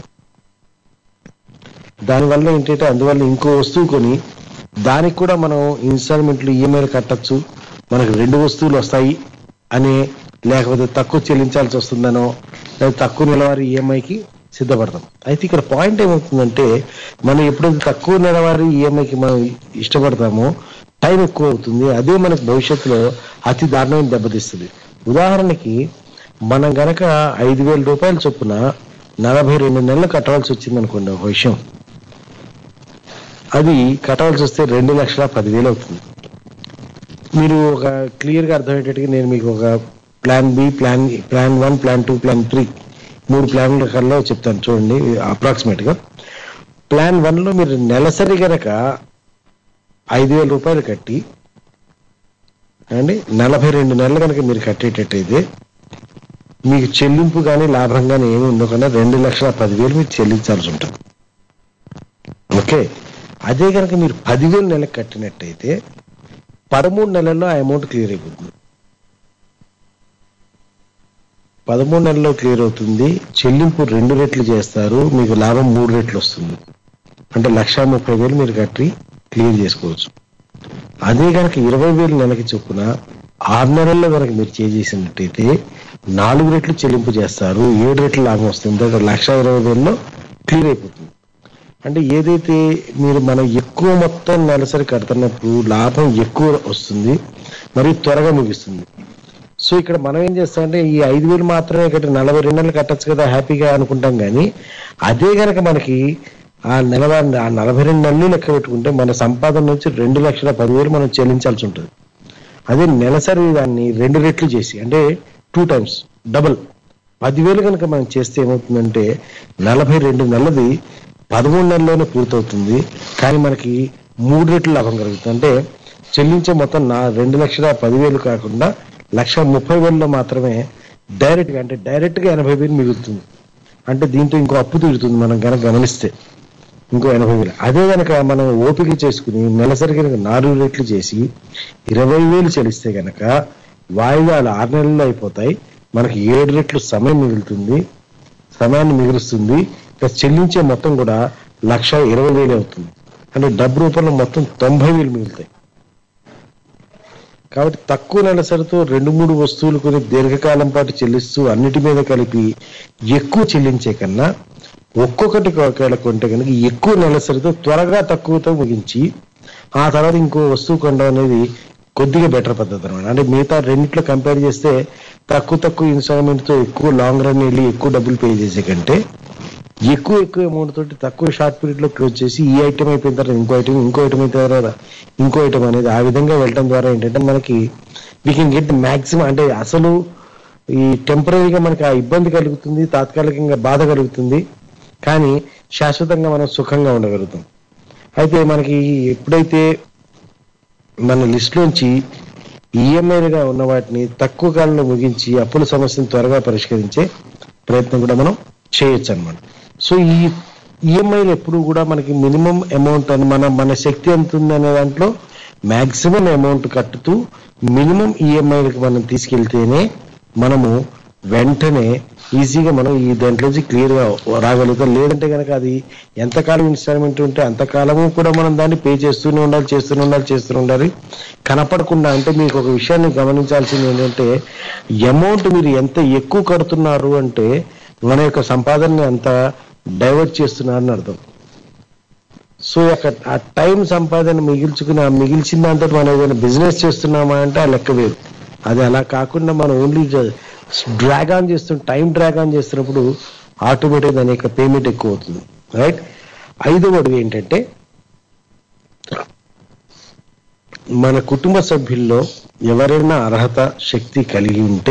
దానివల్ల ఏంటంటే అందువల్ల ఇంకో వస్తువు కొని దానికి కూడా మనం ఇన్స్టాల్మెంట్లు ఈఎంఐలు కట్టచ్చు మనకు రెండు వస్తువులు వస్తాయి అనే లేకపోతే తక్కువ చెల్లించాల్సి వస్తుందనో లేదా తక్కువ నెలవారీ ఈఎంఐకి సిద్ధపడతాం అయితే ఇక్కడ పాయింట్ ఏమవుతుందంటే మనం ఎప్పుడైతే తక్కువ నెలవారీ ఈఎంఐకి మనం ఇష్టపడతామో టైం ఎక్కువ అవుతుంది అదే మనకు భవిష్యత్తులో అతి దారుణమైన దెబ్బతీస్తుంది ఉదాహరణకి మనం గనక ఐదు వేల రూపాయల చొప్పున నలభై రెండు నెలలు కట్టవలసి వచ్చింది అనుకోండి ఒక విషయం అది కట్టవలసి వస్తే రెండు లక్షల పదివేలు అవుతుంది మీరు ఒక క్లియర్ గా అర్థమయ్యేటట్టుగా నేను మీకు ఒక plan B plan plan one plan two plan three మూడు ప్లాన్ల కల్లా చెప్తాను చూడండి అప్రాక్సిమేట్ గా ప్లాన్ వన్ లో మీరు నెలసరి గనక ఐదు వేల రూపాయలు కట్టి అండి నలభై రెండు నెలలు కనుక మీరు కట్టేటట్టయితే మీకు చెల్లింపు కానీ లాభం కానీ ఏమి ఉండకుండా రెండు లక్షల పదివేలు మీరు చెల్లించాల్సి ఉంటుంది ఓకే అదే కనుక మీరు పదివేలు నెలకు కట్టినట్టయితే పదమూడు నెలల్లో ఆ అమౌంట్ క్లియర్ అయిపోతుంది పదమూడు నెలల్లో క్లియర్ అవుతుంది చెల్లింపు రెండు రెట్లు చేస్తారు మీకు లాభం మూడు రెట్లు వస్తుంది అంటే లక్ష ముప్పై వేలు మీరు కట్టి క్లియర్ చేసుకోవచ్చు అదే కనుక ఇరవై వేలు నెలకి చొప్పున ఆరు నెలల్లో కనుక మీరు చేసేసినట్టయితే నాలుగు రెట్లు చెల్లింపు చేస్తారు ఏడు రెట్లు లాభం వస్తుంది అంటే లక్ష ఇరవై వేలలో క్లియర్ అయిపోతుంది అంటే ఏదైతే మీరు మనం ఎక్కువ మొత్తం నెలసరి కడుతున్నప్పుడు లాభం ఎక్కువ వస్తుంది మరియు త్వరగా ముగిస్తుంది సో ఇక్కడ మనం ఏం చేస్తామంటే ఈ ఐదు వేలు మాత్రమే కట్టి నలభై రెండు నెలలు కట్టచ్చు కదా హ్యాపీగా అనుకుంటాం కానీ అదే గనక మనకి ఆ నెల ఆ నలభై రెండు నెలలు లెక్క పెట్టుకుంటే మన సంపాదన నుంచి రెండు లక్షల పదివేలు మనం చెల్లించాల్సి ఉంటుంది అదే నెలసరి దాన్ని రెండు రెట్లు చేసి అంటే టూ టైమ్స్ డబుల్ పదివేలు కనుక మనం చేస్తే ఏమవుతుందంటే నలభై రెండు నెలది పదమూడు నెలల్లోనే పూర్తవుతుంది కానీ మనకి మూడు రెట్లు లాభం కలుగుతుంది అంటే చెల్లించే మొత్తం నా రెండు లక్షల పదివేలు కాకుండా లక్ష ముప్పై వేలలో మాత్రమే డైరెక్ట్ గా అంటే డైరెక్ట్ గా ఎనభై వేలు మిగులుతుంది అంటే దీంతో ఇంకో అప్పు తీరుతుంది మనం కనుక గమనిస్తే ఇంకో ఎనభై వేలు అదే కనుక మనం ఓపిక చేసుకుని నెలసరి కనుక నాలుగు రెట్లు చేసి ఇరవై వేలు చెల్లిస్తే కనుక వాయిదాలు ఆరు నెలల్లో అయిపోతాయి మనకి ఏడు రెట్లు సమయం మిగులుతుంది సమయాన్ని మిగులుస్తుంది ప్లస్ చెల్లించే మొత్తం కూడా లక్ష ఇరవై వేలు అవుతుంది అంటే డబ్బు రూపంలో మొత్తం తొంభై వేలు మిగులుతాయి కాబట్టి తక్కువ నెలసరితో రెండు మూడు వస్తువులు కొని దీర్ఘకాలం పాటు చెల్లిస్తూ అన్నిటి మీద కలిపి ఎక్కువ చెల్లించే కన్నా ఒక్కొక్కటి ఒకవేళ కొంటే కనుక ఎక్కువ నెలసరితో త్వరగా తక్కువతో ముగించి ఆ తర్వాత ఇంకో వస్తువు కొనడం అనేది కొద్దిగా బెటర్ పద్ధతి అనమాట అంటే మిగతా రెండిట్లో కంపేర్ చేస్తే తక్కువ తక్కువ ఇన్స్టాల్మెంట్ తో ఎక్కువ లాంగ్ రన్ వెళ్ళి ఎక్కువ డబ్బులు పే చేసే కంటే ఎక్కువ ఎక్కువ అమౌంట్ తోటి తక్కువ షార్ట్ పీరియడ్ లో క్లోజ్ చేసి ఈ ఐటమ్ అయిపోయిన తర్వాత ఇంకో ఐటమ్ ఇంకో ఐటమ్ అయిన తర్వాత ఇంకో ఐటమ్ అనేది ఆ విధంగా వెళ్ళడం ద్వారా ఏంటంటే మనకి వీ కెన్ గెట్ మాక్సిమం అంటే అసలు ఈ టెంపరీగా మనకి ఆ ఇబ్బంది కలుగుతుంది తాత్కాలికంగా బాధ కలుగుతుంది కానీ శాశ్వతంగా మనం సుఖంగా ఉండగలుగుతాం అయితే మనకి ఎప్పుడైతే మన లిస్ట్లోంచి ఈఎంఐలుగా ఉన్న వాటిని తక్కువ కాలంలో ముగించి అప్పుల సమస్యను త్వరగా పరిష్కరించే ప్రయత్నం కూడా మనం చేయొచ్చు అనమాట సో ఈ ఈఎంఐలు ఎప్పుడు కూడా మనకి మినిమం అమౌంట్ అని మన మన శక్తి ఎంత ఉంది అనే దాంట్లో మాక్సిమం అమౌంట్ కట్టుతూ మినిమం ఈఎంఐలకు మనం తీసుకెళ్తేనే మనము వెంటనే ఈజీగా మనం ఈ దాంట్లోంచి క్లియర్ గా రాగలుగుతాం లేదంటే కనుక అది ఎంతకాలం ఇన్స్టాల్మెంట్ ఉంటే అంతకాలము కూడా మనం దాన్ని పే చేస్తూనే ఉండాలి చేస్తూనే ఉండాలి చేస్తూనే ఉండాలి కనపడకుండా అంటే మీకు ఒక విషయాన్ని గమనించాల్సింది ఏంటంటే అమౌంట్ మీరు ఎంత ఎక్కువ కడుతున్నారు అంటే మన యొక్క సంపాదనని అంత డైవర్ట్ చేస్తున్నారని అర్థం సో అక్కడ ఆ టైం సంపాదన మిగిల్చుకుని ఆ మిగిల్చిన దాంతో మనం ఏదైనా బిజినెస్ చేస్తున్నామా అంటే ఆ లెక్క వేరు అది అలా కాకుండా మనం ఓన్లీ డ్రాగ్ ఆన్ చేస్తున్న టైం డ్రాగ్ ఆన్ చేస్తున్నప్పుడు ఆటోమేటిక్ దాని యొక్క పేమెంట్ ఎక్కువ అవుతుంది రైట్ ఐదవ అడుగు ఏంటంటే మన కుటుంబ సభ్యుల్లో ఎవరైనా అర్హత శక్తి కలిగి ఉంటే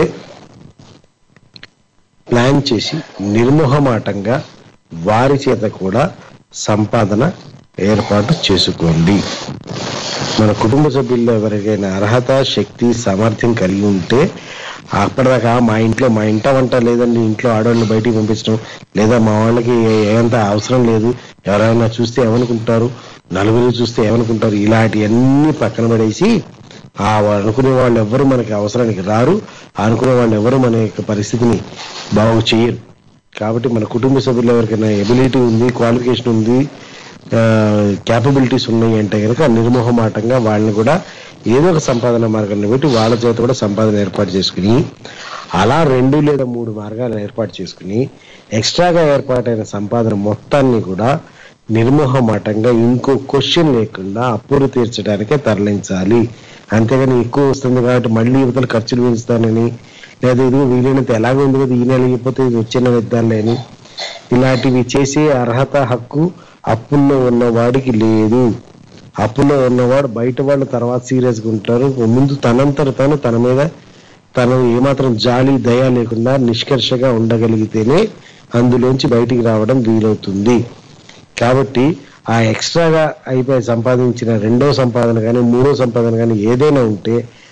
ప్లాన్ చేసి నిర్మోహమాటంగా వారి చేత కూడా సంపాదన ఏర్పాటు చేసుకోండి మన కుటుంబ సభ్యుల్లో ఎవరికైనా అర్హత శక్తి సామర్థ్యం కలిగి ఉంటే అప్పటిదాకా మా ఇంట్లో మా ఇంట వంట లేదండి ఇంట్లో ఆడవాళ్ళని బయటికి పంపించడం లేదా మా వాళ్ళకి ఏ- ఏంత అవసరం లేదు ఎవరైనా చూస్తే ఏమనుకుంటారు నలుగురు చూస్తే ఏమనుకుంటారు ఇలాంటివన్నీ పక్కన పడేసి ఆ వా- అనుకునే వాళ్ళు ఎవరు మనకి అవసరానికి రారు ఆ అనుకునే వాళ్ళు ఎవరు మన యొక్క పరిస్థితిని బాగు చేయరు కాబట్టి మన కుటుంబ సభ్యులు ఎవరికైనా ఎబిలిటీ ఉంది క్వాలిఫికేషన్ ఉంది క్యాపబిలిటీస్ ఉన్నాయి అంటే కనుక నిర్మోహమాటంగా వాళ్ళని కూడా ఏదో ఒక సంపాదన మార్గాన్ని పెట్టి వాళ్ళ చేత కూడా సంపాదన ఏర్పాటు చేసుకుని అలా రెండు లేదా మూడు మార్గాలు ఏర్పాటు చేసుకుని ఎక్స్ట్రాగా ఏర్పాటైన సంపాదన మొత్తాన్ని కూడా నిర్మోహమాటంగా ఇంకో క్వశ్చన్ లేకుండా అప్పులు తీర్చడానికే తరలించాలి అంతేగాని ఎక్కువ వస్తుంది కాబట్టి మళ్ళీ యువతలు ఖర్చులు పెంచుతానని లేదా ఇది వీలైనంత ఎలాగో ఉంది కదా ఈ నెల ఇవ్వకపోతే ఇది వచ్చే నెల ఇద్దాంలే అని ఇలాంటివి చేసే అర్హత హక్కు అప్పుల్లో ఉన్న వాడికి లేదు అప్పుల్లో ఉన్నవాడు బయట వాళ్ళు తర్వాత సీరియస్ గా ఉంటారు ముందు తనంతట తను తన మీద తను ఏమాత్రం జాలి దయ లేకుండా నిష్కర్షగా ఉండగలిగితేనే అందులోంచి బయటికి రావడం వీలవుతుంది కాబట్టి ఆ ఎక్స్ట్రాగా అయిపోయి సంపాదించిన రెండో సంపాదన కానీ మూడో సంపాదన కానీ ఏదైనా ఉంటే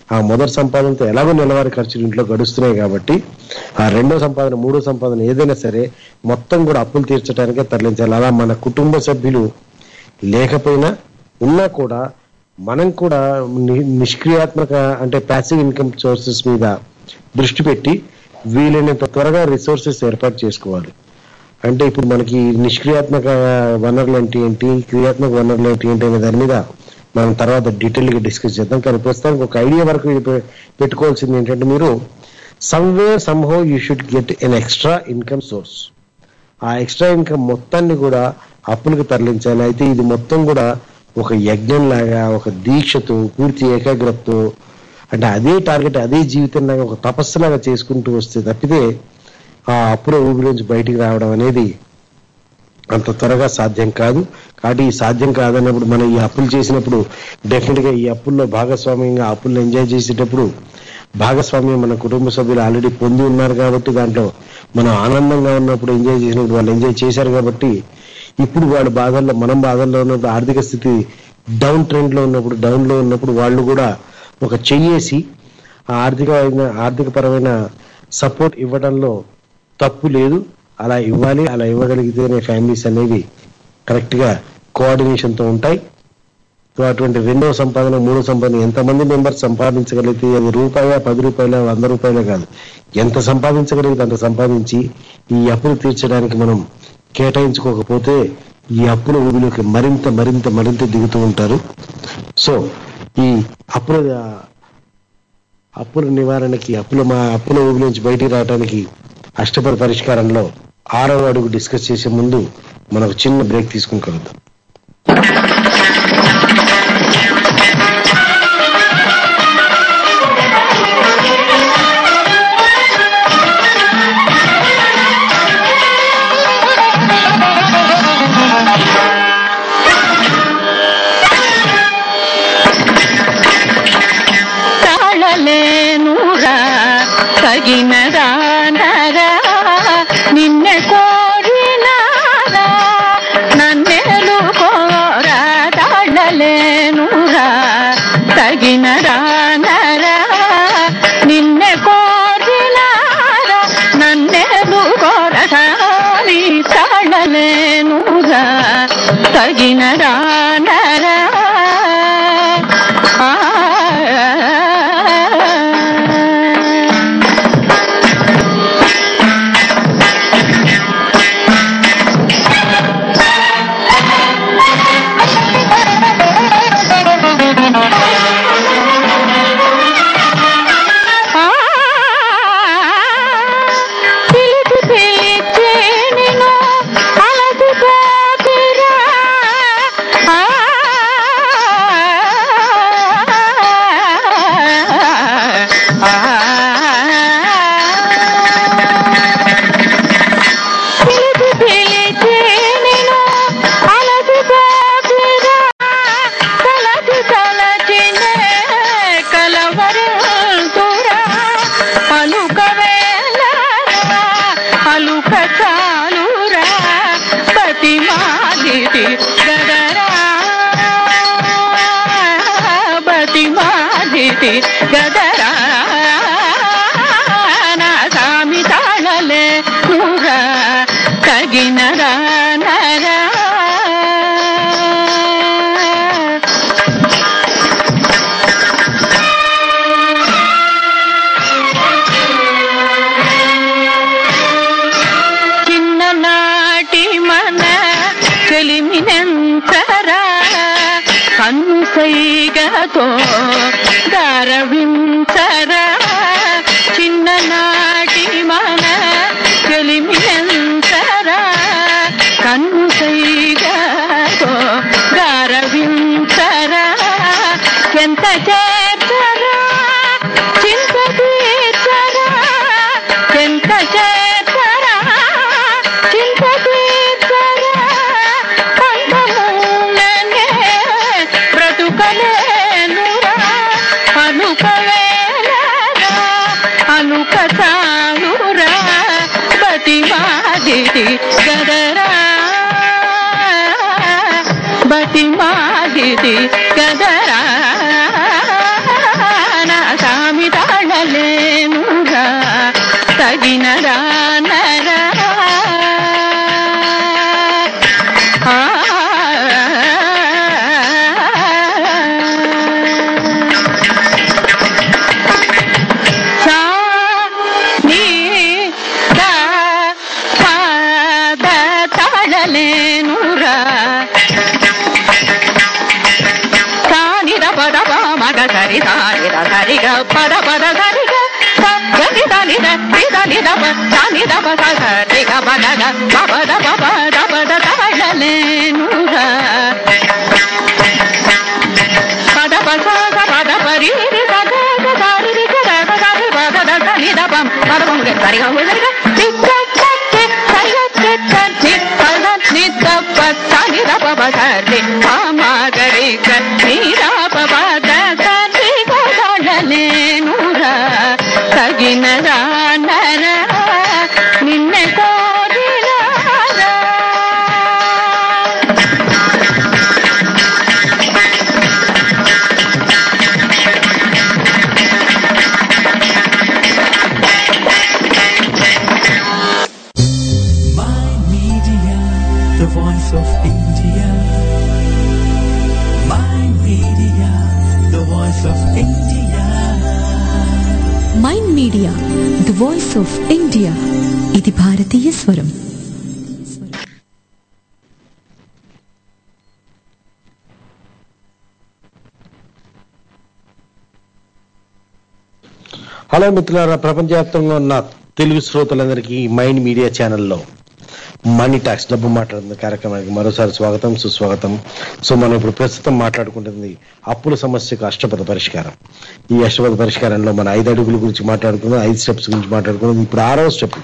ఆ మొదటి సంపాదనతో ఎలాగో నెలవారీ ఖర్చులు ఇంట్లో గడుస్తున్నాయి కాబట్టి ఆ రెండో సంపాదన మూడో సంపాదన ఏదైనా సరే మొత్తం కూడా అప్పులు తీర్చడానికే తరలించాలి అలా మన కుటుంబ సభ్యులు లేకపోయినా ఉన్నా కూడా మనం కూడా ని- నిష్క్రియాత్మక అంటే ప్యాసివ్ ఇన్కమ్ సోర్సెస్ మీద దృష్టి పెట్టి వీలైనంత త్వరగా రిసోర్సెస్ ఏర్పాటు చేసుకోవాలి అంటే ఇప్పుడు మనకి నిష్క్రియాత్మక వనరులు అంటే ఏంటి క్రియాత్మక వనరులు ఏంటి ఏంటి అనే దాని మీద మనం తర్వాత డీటెయిల్ గా డిస్కస్ చేద్దాం కానీ ప్రస్తుతానికి ఒక ఐడియా వరకు పె- పెట్టుకోవాల్సింది ఏంటంటే మీరు somewhere somehow you should get an extra income source ఆ ఎక్స్ట్రా ఇన్కమ్ మొత్తాన్ని కూడా అప్పులకు తరలించాలి అయితే ఇది మొత్తం కూడా ఒక యజ్ఞం లాగా ఒక దీక్షతో పూర్తి ఏకాగ్రతతో అంటే అదే టార్గెట్ అదే జీవితం లాగా ఒక తపస్సులాగా చేసుకుంటూ వస్తే తప్పితే ఆ అప్పుల ఊబిలోంచి బయటికి రావడం అనేది అంత త్వరగా సాధ్యం కాదు కాబట్టి ఈ సాధ్యం కాదన్నప్పుడు మనం ఈ అప్పులు చేసినప్పుడు డెఫినెట్ గా ఈ అప్పుల్లో భాగస్వామ్యంగా అప్పులను ఎంజాయ్ చేసేటప్పుడు భాగస్వామ్యం మన కుటుంబ సభ్యులు ఆల్రెడీ పొంది ఉన్నారు కాబట్టి దాంట్లో మనం ఆనందంగా ఉన్నప్పుడు ఎంజాయ్ చేసినప్పుడు వాళ్ళు ఎంజాయ్ చేశారు కాబట్టి ఇప్పుడు వాళ్ళ బాధల్లో మనం బాధల్లో ఉన్నప్పుడు ఆర్థిక స్థితి డౌన్ ట్రెండ్ లో ఉన్నప్పుడు డౌన్ లో ఉన్నప్పుడు వాళ్ళు కూడా ఒక చెయ్యేసి ఆ ఆర్థికమైన ఆర్థికపరమైన సపోర్ట్ ఇవ్వడంలో తప్పు లేదు అలా ఇవ్వాలి అలా ఇవ్వగలిగితేనే ఫ్యామిలీస్ అనేవి కరెక్ట్ గా కోఆర్డినేషన్ తో ఉంటాయి సో అటువంటి రెండో సంపాదన మూడో సంపాదన ఎంతమంది మెంబర్స్ సంపాదించగలిగితే అది రూపాయ పది రూపాయల వంద రూపాయలే కాదు ఎంత సంపాదించగలిగితే అంత సంపాదించి ఈ అప్పులు తీర్చడానికి మనం కేటాయించుకోకపోతే ఈ అప్పుల ఊబిలోకి మరింత మరింత మరింత దిగుతూ ఉంటారు సో ఈ అప్పుల అప్పుల నివారణకి అప్పుల మా అప్పుల ఊబి నుంచి బయటికి రావడానికి అష్టపద పరిష్కారంలో ఆరవ అడుగు డిస్కస్ చేసే ముందు మనకు చిన్న బ్రేక్ తీసుకుని కలుద్దాం ತಾಳಲೇನೂರ ತಗಿನದಾನರ ನಿನ್ನೆ ಕೋರಿನಾರ ನನ್ನೆಲು ಕೋರ ತಾಳಲೇನೂರ ತಗಿನದಾನರ ನಿನ್ನೆ ಕೋರಿನಾರ ನನ್ನೆಲು ಕೋರ ನೀ ತಾಳಲೇನೂರ ತಗಿನದಾನರ పిలిచి పిలిచి నిన్ను అలసిపోతిరా ఆ పిలిచి పిలిచి నిన్ను అలసిపోతిరా తలచి తలచినే కలవరుతురా పలుకవేలరా పలుక చాలురా పతి మాదిరి గదరా పతి మాదిరి గదరా నా సామి తాళలే నూరా తగినరా నరా చిన్ననాటి మన చెలిమినెంతరా కన్ను సైగతో గారవించరా చిన్ననాటి మన చెలిమినెంతరా కన్ను సైగతో గారవించరా ఎంత చేర్చరా చింత తీర్చరా ఎంత చేర్చరా చింత తీర్చరా పంతమూలనే బ్రతుకలేనురా అనుకవేలరా అనుక చాలురా బతిమాదిరి గదరా బతిమాదిరి గదరా నా కూర్చోగలేనురా సానిద పద మగ సరి సానిద సరిగ పద పద సరిగ గని దని దని దప సాని దప సరిగ పదగ పద పద పద తగలేనురా పద పద పద పరి పద సరి సరి సరి పద దని దపం పద పంగ సరిగ సరిగ చిక్క చక్కె సరిగ చిక్క చిక్క పద నిద పని దప సరి మాగరి నీరా పద సరి కొడలేనురా తగిన రానరా నిన్న కోరినారా My Media, the voice of India. My Media, the voice of India. Mind media the voice of India ఇది భారతీయ స్వరం హలో మిత్రులారా ప్రపంచవ్యాప్తంగా ఉన్న తెలుగు శ్రోతలందరికీ మైండ్ మీడియా ఛానల్లో మనీ టాక్స్ డబ్బు మాట్లాడుతున్న కార్యక్రమానికి మరోసారి స్వాగతం సుస్వాగతం సో మనం ఇప్పుడు ప్రస్తుతం మాట్లాడుకుంటుంది అప్పుల సమస్యకు అష్టపద పరిష్కారం ఈ అష్టపద పరిష్కారంలో మన ఐదు అడుగుల గురించి మాట్లాడుకున్నాం ఐదు స్టెప్స్ గురించి మాట్లాడుకున్నాం ఇప్పుడు ఆరవ స్టెప్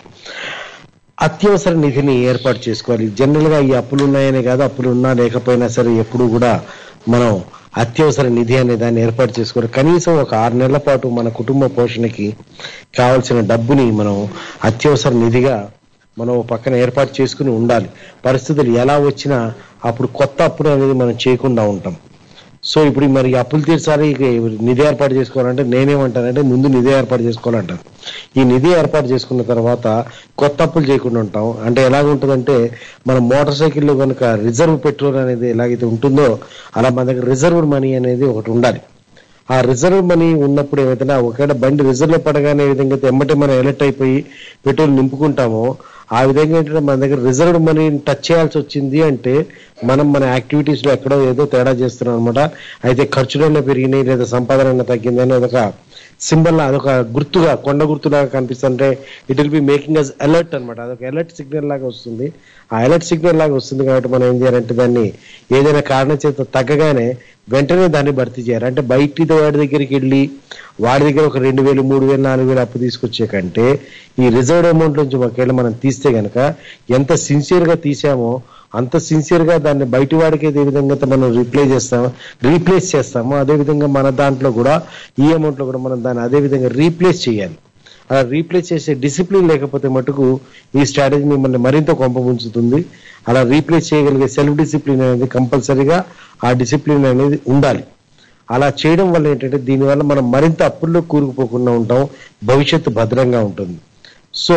అత్యవసర నిధిని ఏర్పాటు చేసుకోవాలి జనరల్ గా ఈ అప్పులు ఉన్నాయనే కాదు అప్పులు ఉన్నా లేకపోయినా సరే ఎప్పుడు కూడా మనం అత్యవసర నిధి అనే దాన్ని ఏర్పాటు చేసుకోవాలి కనీసం ఒక ఆరు నెలల పాటు మన కుటుంబ పోషణకి కావాల్సిన డబ్బుని మనం అత్యవసర నిధిగా మనం ఓ పక్కన ఏర్పాటు చేసుకుని ఉండాలి పరిస్థితులు ఎలా వచ్చినా అప్పుడు కొత్త అప్పులు అనేది మనం చేయకుండా ఉంటాం సో ఇప్పుడు మరి ఈ అప్పులు తీర్చాలి ఇక నిధి ఏర్పాటు చేసుకోవాలంటే నేనేమంటానంటే ముందు నిధి ఏర్పాటు చేసుకోవాలంటాను ఈ నిధి ఏర్పాటు చేసుకున్న తర్వాత కొత్త అప్పులు చేయకుండా ఉంటాం అంటే ఎలాగ ఉంటుందంటే మన మోటార్ సైకిల్లో కనుక రిజర్వ్ పెట్రోల్ అనేది ఎలాగైతే ఉంటుందో అలా మన దగ్గర రిజర్వ్ మనీ అనేది ఒకటి ఉండాలి ఆ రిజర్వ్ మనీ ఉన్నప్పుడు ఏమైతే ఒకవేళ బండి రిజర్వ్ లో పడగానే ఏ విధంగా అయితే ఎమ్మటే మనం ఎలర్ట్ అయిపోయి పెట్రోల్ నింపుకుంటామో ఆ విధంగా ఏంటంటే మన దగ్గర రిజర్వ్ మనీని టచ్ చేయాల్సి వచ్చింది అంటే మనం మన యాక్టివిటీస్ లో ఎక్కడో ఏదో తేడా చేస్తున్నాం అనమాట అయితే ఖర్చులైనా పెరిగినాయి లేదా సంపాదన తగ్గింది అనేది ఒక సింబల్ అదొక గుర్తుగా కొండ గుర్తులాగా కనిపిస్తుంటే it will be making us alert అనమాట అదొక అలర్ట్ సిగ్నల్ లాగా వస్తుంది ఆ అలర్ట్ సిగ్నల్ లాగా వస్తుంది కాబట్టి మనం ఏం చేయాలంటే దాన్ని ఏదైనా కారణం చేత తగ్గగానే వెంటనే దాన్ని భర్తీ చేయాలి అంటే బయటి వాడి దగ్గరికి వెళ్ళి వాడి దగ్గర ఒక రెండు వేలు మూడు వేలు నాలుగు వేలు అప్పు తీసుకొచ్చే కంటే ఈ రిజర్వ్ అమౌంట్ నుంచి ఒకవేళ మనం తీస్తే గనక ఎంత సిన్సియర్ గా తీసామో అంత సిన్సియర్ గా దాన్ని బయటి వాడికి ఏ విధంగా అయితే మనం రీప్లేస్ చేస్తామో రీప్లేస్ చేస్తామో అదే విధంగా మన దాంట్లో కూడా ఈ అమౌంట్ లో కూడా మనం దాన్ని అదే విధంగా రీప్లేస్ చేయాలి అలా రీప్లేస్ చేసే డిసిప్లిన్ లేకపోతే మటుకు ఈ స్ట్రాటజీ మిమ్మల్ని మరింత కొంపముంచుతుంది అలా రీప్లేస్ చేయగలిగే సెల్ఫ్ డిసిప్లిన్ అనేది కంపల్సరీగా ఆ డిసిప్లిన్ అనేది ఉండాలి అలా చేయడం వల్ల ఏంటంటే దీనివల్ల మనం మరింత అప్పుల్లో కూరుకుపోకుండా ఉంటాం భవిష్యత్తు భద్రంగా ఉంటుంది సో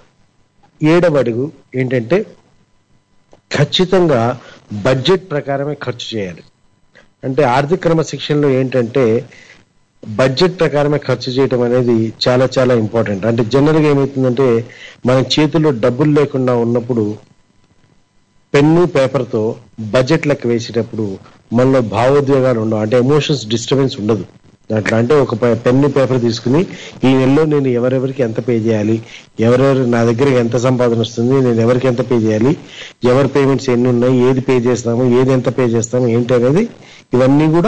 ఏడవ అడుగు ఏంటంటే ఖచ్చితంగా బడ్జెట్ ప్రకారమే ఖర్చు చేయాలి అంటే ఆర్థిక క్రమశిక్షణలో ఏంటంటే బడ్జెట్ ప్రకారమే ఖర్చు చేయడం అనేది చాలా చాలా ఇంపార్టెంట్ అంటే జనరల్గా ఏమవుతుందంటే మన చేతిలో డబ్బులు లేకుండా ఉన్నప్పుడు పెన్ను పేపర్తో బడ్జెట్ లెక్క వేసేటప్పుడు మనలో భావోద్వేగాలు ఉండవు అంటే ఎమోషన్స్ డిస్టర్బెన్స్ ఉండదు దాంట్లో అంటే ఒక పె- పెన్ను పేపర్ తీసుకుని ఈ నెలలో నేను ఎవరెవరికి ఎంత పే చేయాలి ఎవరెవరు నా దగ్గర ఎంత సంపాదన వస్తుంది నేను ఎవరికి ఎంత పే చేయాలి ఎవరి పేమెంట్స్ ఎన్ని ఉన్నాయి ఏది పే చేస్తాము ఏది ఎంత పే చేస్తాము ఏంటి అనేది ఇవన్నీ కూడా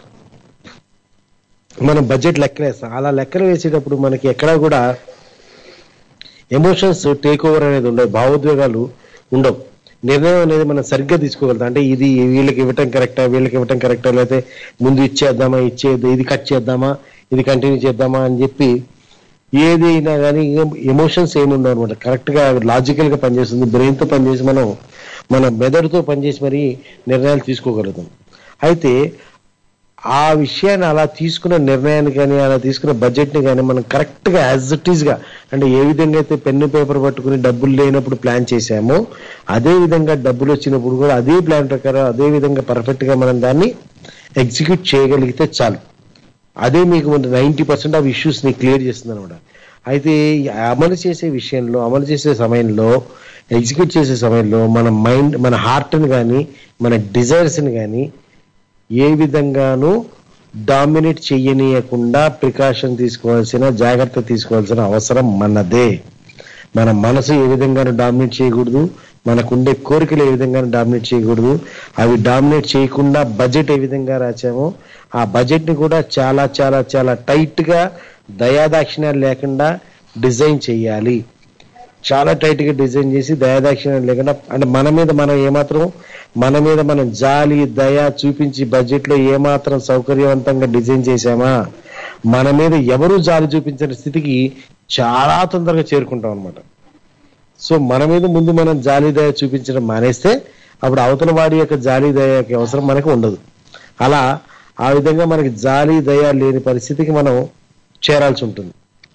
మనం బడ్జెట్ లెక్కలు వేస్తాం అలా లెక్కలు వేసేటప్పుడు మనకి ఎక్కడా కూడా ఎమోషన్స్ టేక్ ఓవర్ అనేది ఉండవు భావోద్వేగాలు ఉండవు నిర్ణయం అనేది మనం సరిగ్గా తీసుకోగలుగుతాం అంటే ఇది వీళ్ళకి ఇవ్వటం కరెక్టా వీళ్ళకి ఇవ్వటం కరెక్టా లేకపోతే ముందు ఇచ్చేద్దామా ఇచ్చేది ఇది కట్ చేద్దామా ఇది కంటిన్యూ చేద్దామా అని చెప్పి ఏదైనా కానీ ఎమోషన్స్ ఏమి ఉండవు అనమాట కరెక్ట్ గా లాజికల్ గా పనిచేస్తుంది బ్రెయిన్ తో పనిచేసి మనం మన మెదడుతో పనిచేసి మరి నిర్ణయాలు తీసుకోగలుగుతాం అయితే ఆ విషయాన్ని అలా తీసుకున్న నిర్ణయాన్ని కానీ అలా తీసుకున్న బడ్జెట్ ని కానీ మనం కరెక్ట్ గా యాజ్ ఇట్ ఈస్ గా అంటే ఏ విధంగా అయితే పెన్ను పేపర్ పట్టుకుని డబ్బులు లేనప్పుడు ప్లాన్ చేశామో అదే విధంగా డబ్బులు వచ్చినప్పుడు కూడా అదే ప్లాన్ ప్రకారం అదే విధంగా పర్ఫెక్ట్ గా మనం దాన్ని ఎగ్జిక్యూట్ చేయగలిగితే చాలు అదే మీకు నైంటీ పర్సెంట్ ఆఫ్ ఇష్యూస్ ని క్లియర్ చేస్తుంది అనమాట అయితే ఈ అమలు చేసే విషయంలో అమలు చేసే సమయంలో ఎగ్జిక్యూట్ చేసే సమయంలో మన మైండ్ మన హార్ట్ని కానీ మన డిజైర్స్ని కానీ ఏ విధంగానూ డామినేట్ చెయ్యనీయకుండా ప్రికాషన్ తీసుకోవాల్సిన జాగ్రత్త తీసుకోవాల్సిన అవసరం మనదే మన మనసు ఏ విధంగానూ డామినేట్ చేయకూడదు మనకుండే కోరికలు ఏ విధంగానూ డామినేట్ చేయకూడదు అవి డామినేట్ చేయకుండా బడ్జెట్ ఏ విధంగా రాచామో ఆ బడ్జెట్ ని కూడా చాలా చాలా చాలా టైట్ గా దయాదాక్షిణ్యాలు లేకుండా డిజైన్ చేయాలి చాలా టైట్ గా డిజైన్ చేసి దయాదాక్షిణ్యాలు లేకుండా అంటే మన మీద మనం ఏమాత్రం మన మీద మనం జాలి దయ చూపించి బడ్జెట్ లో ఏమాత్రం సౌకర్యవంతంగా డిజైన్ చేశామా మన మీద ఎవరు జాలి చూపించిన స్థితికి చాలా తొందరగా చేరుకుంటాం అనమాట సో మన మీద ముందు మనం జాలి దయ చూపించడం మానేస్తే అప్పుడు అవతల వాడి యొక్క జాలి దయకి అవసరం మనకు ఉండదు అలా ఆ విధంగా మనకి జాలి దయ లేని పరిస్థితికి మనం చేరాల్సి ఉంటుంది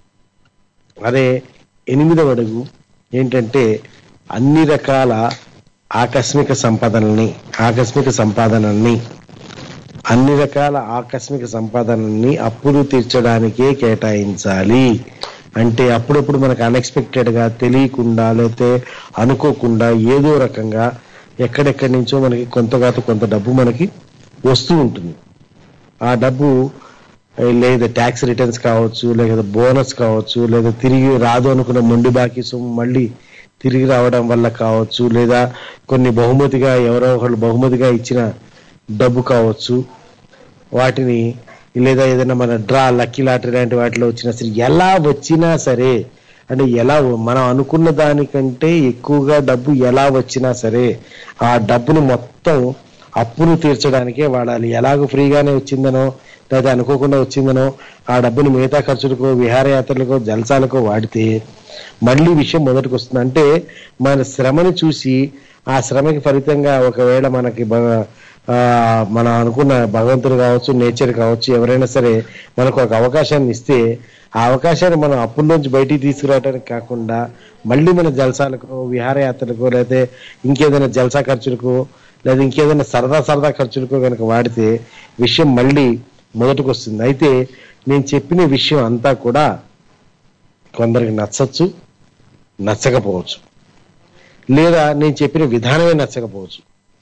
అదే ఎనిమిదవ అడుగు ఏంటంటే అన్ని రకాల ఆకస్మిక సంపాదనల్ని ఆకస్మిక సంపాదనల్ని అన్ని రకాల ఆకస్మిక సంపాదనల్ని అప్పులు తీర్చడానికే కేటాయించాలి అంటే అప్పుడప్పుడు మనకు అన్ఎక్స్పెక్టెడ్ గా తెలియకుండా లేకపోతే అనుకోకుండా ఏదో రకంగా ఎక్కడెక్కడి నుంచో మనకి కొంతగాతో కొంత డబ్బు మనకి వస్తూ ఉంటుంది ఆ డబ్బు ఏ, లేదా ట్యాక్స్ రిటర్న్స్ కావచ్చు లేదా బోనస్ కావచ్చు లేదా తిరిగి రాదు అనుకున్న మొండి బాకీ సొమ్ము మళ్ళీ తిరిగి రావడం వల్ల కావచ్చు లేదా కొన్ని బహుమతిగా ఎవరో ఒకళ్ళు బహుమతిగా ఇచ్చిన డబ్బు కావచ్చు వాటిని లేదా ఏదైనా మన డ్రా లక్కీ లాటరీ లాంటి వాటిలో వచ్చినా సరే ఎలా వచ్చినా సరే అంటే ఎలా మనం అనుకున్న దానికంటే ఎక్కువగా డబ్బు ఎలా వచ్చినా సరే ఆ డబ్బును మొత్తం అప్పును తీర్చడానికే వాడాలి ఎలాగో ఫ్రీగానే వచ్చిందనో లేదా అనుకోకుండా వచ్చిందనో ఆ డబ్బుని మిగతా ఖర్చులకో విహారయాత్రలకో జలసాలకో వాడితే మళ్ళీ విషయం మొదటికి వస్తుంది అంటే మన శ్రమని చూసి ఆ శ్రమకి ఫలితంగా ఒకవేళ మనకి బ- ఆ, మనం అనుకున్న భగవంతుడు కావచ్చు నేచర్ కావచ్చు ఎవరైనా సరే మనకు ఒక అవకాశాన్ని ఇస్తే ఆ అవకాశాన్ని మనం అప్పుల్లోంచి బయటికి తీసుకురావడానికి కాకుండా మళ్ళీ మన జలసాలకు విహారయాత్రలకు లేకపోతే ఇంకేదైనా జలసా ఖర్చులకు లేదా ఇంకేదైనా సరదా సరదా ఖర్చులకు కనుక వాడితే విషయం మళ్ళీ మొదటికి వస్తుంది అయితే నేను చెప్పిన విషయం అంతా కూడా కొందరికి నచ్చచ్చు నచ్చకపోవచ్చు లేదా నేను చెప్పిన విధానమే నచ్చకపోవచ్చు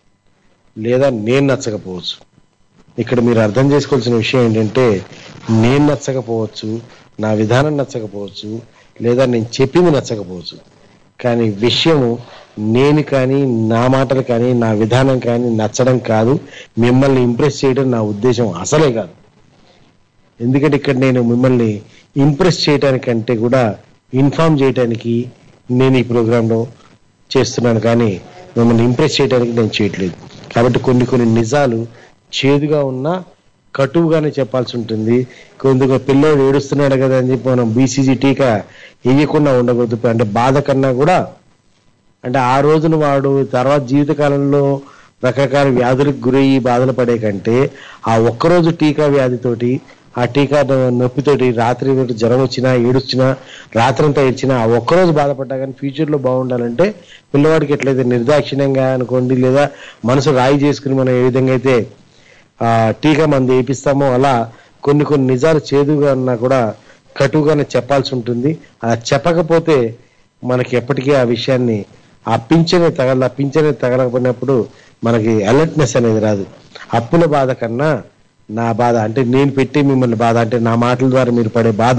లేదా నేను నచ్చకపోవచ్చు ఇక్కడ మీరు అర్థం చేసుకోవాల్సిన విషయం ఏంటంటే నేను నచ్చకపోవచ్చు నా విధానం నచ్చకపోవచ్చు లేదా నేను చెప్పింది నచ్చకపోవచ్చు కానీ విషయము నేను కానీ నా మాటలు కానీ నా విధానం కానీ నచ్చడం కాదు మిమ్మల్ని ఇంప్రెస్ చేయడం నా ఉద్దేశం అసలే కాదు ఎందుకంటే ఇక్కడ నేను మిమ్మల్ని ఇంప్రెస్ చేయడానికంటే కూడా ఇన్ఫార్మ్ చేయడానికి నేను ఈ ప్రోగ్రాంలో చేస్తున్నాను కానీ మిమ్మల్ని ఇంప్రెస్ చేయడానికి నేను చేయట్లేదు కాబట్టి కొన్ని కొన్ని నిజాలు చేదుగా ఉన్నా కటువుగానే చెప్పాల్సి ఉంటుంది కొందుకు పిల్లోడు ఏడుస్తున్నాడు కదా అని చెప్పి మనం బీసీజీ టీకా వేయకుండా ఉండకూడదు అంటే బాధ కన్నా కూడా అంటే ఆ రోజున వాడు తర్వాత జీవితకాలంలో రకరకాల వ్యాధులకు గురయ్యి బాధలు పడే కంటే ఆ ఒక్కరోజు టీకా వ్యాధితోటి ఆ టీకా నొప్పితోటి రాత్రి పూట జ్వరం వచ్చినా ఏడుచ్చినా రాత్రంతా ఏడ్చినా ఆ ఒక్కరోజు బాధపడ్డా కానీ ఫ్యూచర్ లో బాగుండాలంటే పిల్లవాడికి ఎట్లయితే నిర్దాక్షిణ్యంగా అనుకోండి లేదా మనసు రాయి చేసుకుని మనం ఏ విధంగా అయితే ఆ టీకా మంది వేపిస్తామో అలా కొన్ని కొన్ని నిజాలు చేదుగా ఉన్నా కూడా కటువుగానే చెప్పాల్సి ఉంటుంది అలా చెప్పకపోతే మనకి ఎప్పటికీ ఆ విషయాన్ని ఆ పింఛనే తగల పింఛనే తగలకపోయినప్పుడు మనకి అలర్ట్నెస్ అనేది రాదు అప్పుల బాధ కన్నా నా బాధ అంటే నేను పెట్టి మిమ్మల్ని బాధ అంటే నా మాటల ద్వారా మీరు పడే బాధ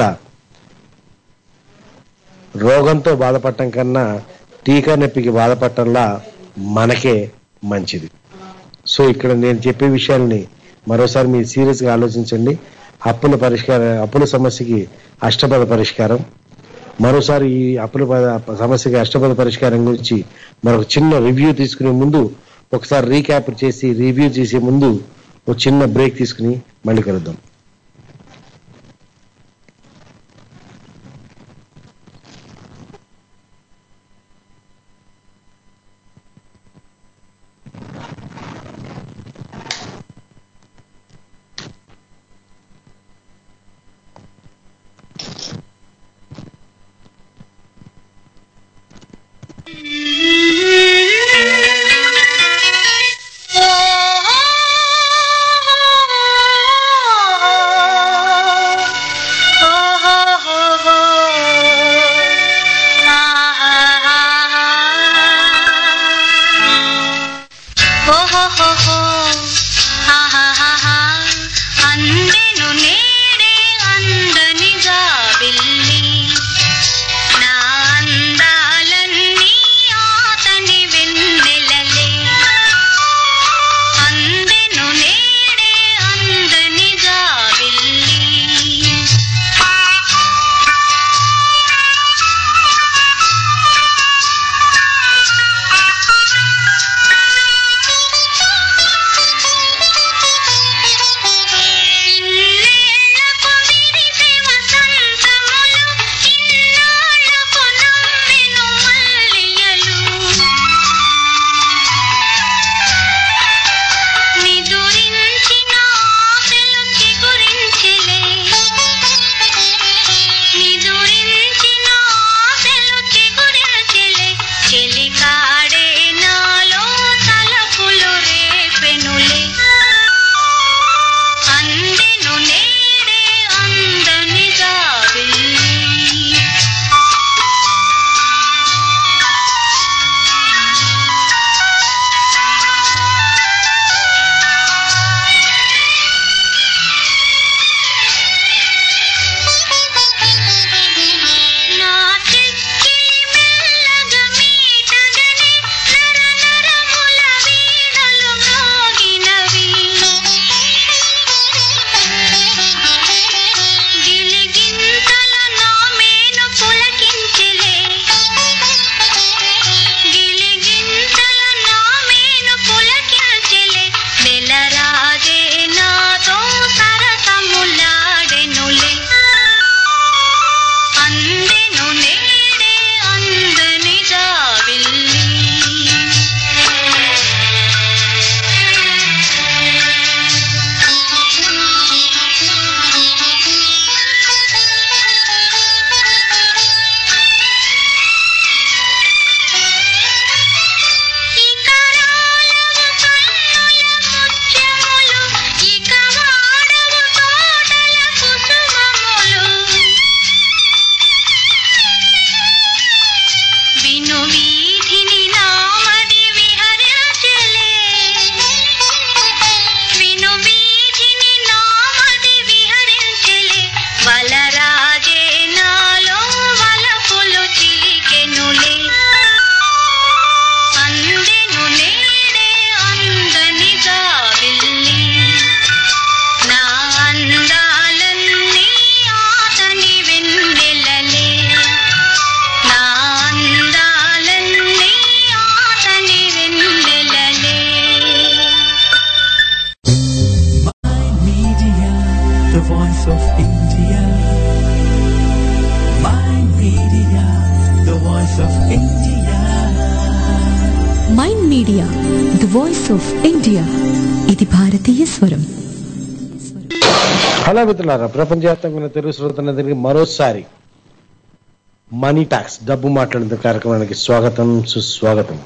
రోగంతో బాధపడటం కన్నా టీకా నొప్పికి బాధపడటంలా మనకే మంచిది సో ఇక్కడ నేను చెప్పే విషయాల్ని మరోసారి మీరు సీరియస్ గా ఆలోచించండి అప్పుల పరిష్కారం అప్పుల సమస్యకి అష్టపద పరిష్కారం మరోసారి ఈ అప్పుల పద- సమస్యకి అష్టపద పరిష్కారం గురించి మరొక చిన్న రివ్యూ తీసుకునే ముందు ఒకసారి రీక్యాప్ చేసి రివ్యూ చేసే ముందు ఒక చిన్న బ్రేక్ తీసుకుని మళ్ళీ కలుద్దాం ఆ ఓహోహోహో ఆహాహాహా అందెను నేడే అందనిగా వెళ్ళి నా అందాలన్నీ ఆతని వెన్నెలలే అందెను నేడే అందనిగా వెళ్ళి ఇన్నేళ్లకు విరిసే వసంతములు ఇన్నాళ్లకు నవ్వెను మల్లియలు నిదురించిన ఆశలు చిగురించెలే నిదురించిన ఆశలు చిగురించెలే చెలికాడే నాలో తలపులు రేపెనులే అందెను నేడే అందనిగా వెళ్ళి నా చెక్కిలి మెల్లగా మీటగనే నర నరముల వీణలు మ్రోగినవి గిలిగింతల నా మేను పులకించెలే గిలిగింతల నా మేను పులకించెలే నెలరాజే నాతో సరసములాడెనులే అందెను నేడే అందనిగా వెళ్ళి ఇక రాలవు కన్నుల ముత్యములు ఇక వాడవు తోటల కుసుమములు విను వీధిని నామది విహరించలే విను వీధిని నామది విహరించలే వలరాజే నాలో వలపులు చిలికెనులే అందెను నేడే అందనిగా వెళ్ళి నా అందాలన్నీ ఆతని వెన్నెలలే నా అందాలన్నీ ఆతని వెన్నెలలే Media, the voice of India. My media, the voice of India. Mind media the voice of India ఇది భారతీయ స్వరం హలో మిత్రులారా ప్రపంచవ్యాప్తంగా ఉన్న తెలుగు శ్రోతలందరికీ మరోసారి మనీ టాక్స్ డబ్బు మాట్లాడిన కార్యక్రమానికి స్వాగతం సుస్వాగతం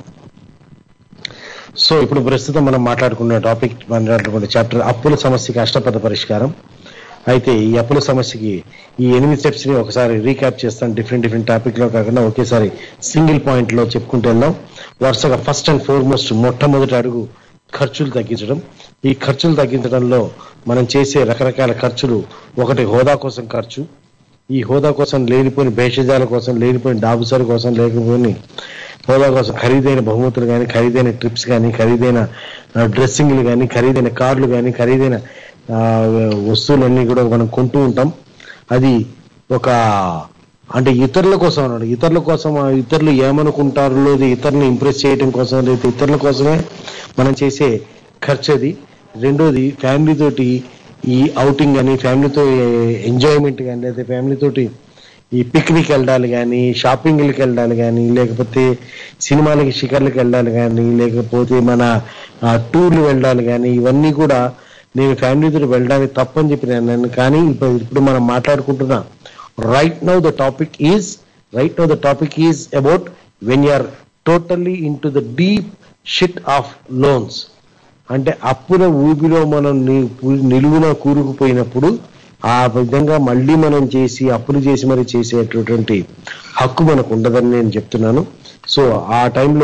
సో ఇప్పుడు ప్రస్తుతం మనం మాట్లాడుకున్న టాపిక్ మాట్లాడుకున్న చాప్టర్ అప్పుల సమస్యకి అష్టపద పరిష్కారం అయితే ఈ అప్పుల సమస్యకి ఈ ఎనిమిది స్టెప్స్ ని ఒకసారి రీక్యాప్ చేస్తాను డిఫరెంట్ డిఫరెంట్ టాపిక్ లో కాకుండా ఒకేసారి సింగిల్ పాయింట్ లో చెప్పుకుంటూ వెళ్దాం వరుసగా ఫస్ట్ అండ్ ఫార్మోస్ట్ మొట్టమొదటి అడుగు ఖర్చులు తగ్గించడం ఈ ఖర్చులు తగ్గించడంలో మనం చేసే రకరకాల ఖర్చులు ఒకటి హోదా కోసం ఖర్చు ఈ హోదా కోసం లేనిపోయిన భేషజాల కోసం లేనిపోయిన డాబుసరి కోసం లేకపోయిన హోదా కోసం ఖరీదైన బహుమతులు కానీ ఖరీదైన ట్రిప్స్ కానీ ఖరీదైన ఆ, డ్రెస్సింగ్లు కానీ ఖరీదైన కార్లు కానీ ఖరీదైన ఆ, వస్తువులన్నీ కూడా మనం కొంటూ ఉంటాం అది ఒక అంటే ఇతరుల కోసం అన్నాడు ఇతరుల కోసం ఆ ఇతరులు ఏమనుకుంటారు లేదు ఇతరులను ఇంప్రెస్ చేయడం కోసం లేదా ఇతరుల కోసమే మనం చేసే ఖర్చు అది రెండోది ఫ్యామిలీ తోటి ఈ అవుటింగ్ కానీ ఫ్యామిలీతో ఎంజాయ్మెంట్ కానీ లేదా ఫ్యామిలీ తోటి ఈ పిక్నిక్ వెళ్ళాలి కానీ షాపింగ్లకి వెళ్ళాలి కానీ లేకపోతే సినిమాలకి షికర్లకి వెళ్ళాలి కానీ లేకపోతే మన ఆ, టూర్లు వెళ్ళాలి కానీ ఇవన్నీ కూడా నేను ఫ్యామిలీతో వెళ్ళడానికి తప్పని చెప్పి నేను అన్నాను కానీ ఇప్పుడు ఇప్పుడు మనం మాట్లాడుకుంటున్నా right now the topic is right now the topic is about when you're totally into the deep shit of loans అంటే అప్పుల ఊబిలో మనం ని- నిలువున కూరుకుపోయినప్పుడు ఆ విధంగా మళ్ళీ మనం చేసి అప్పులు చేసి మరి చేసేటటువంటి హక్కు మనకు ఉండదని నేను చెప్తున్నాను సో ఆ టైంలో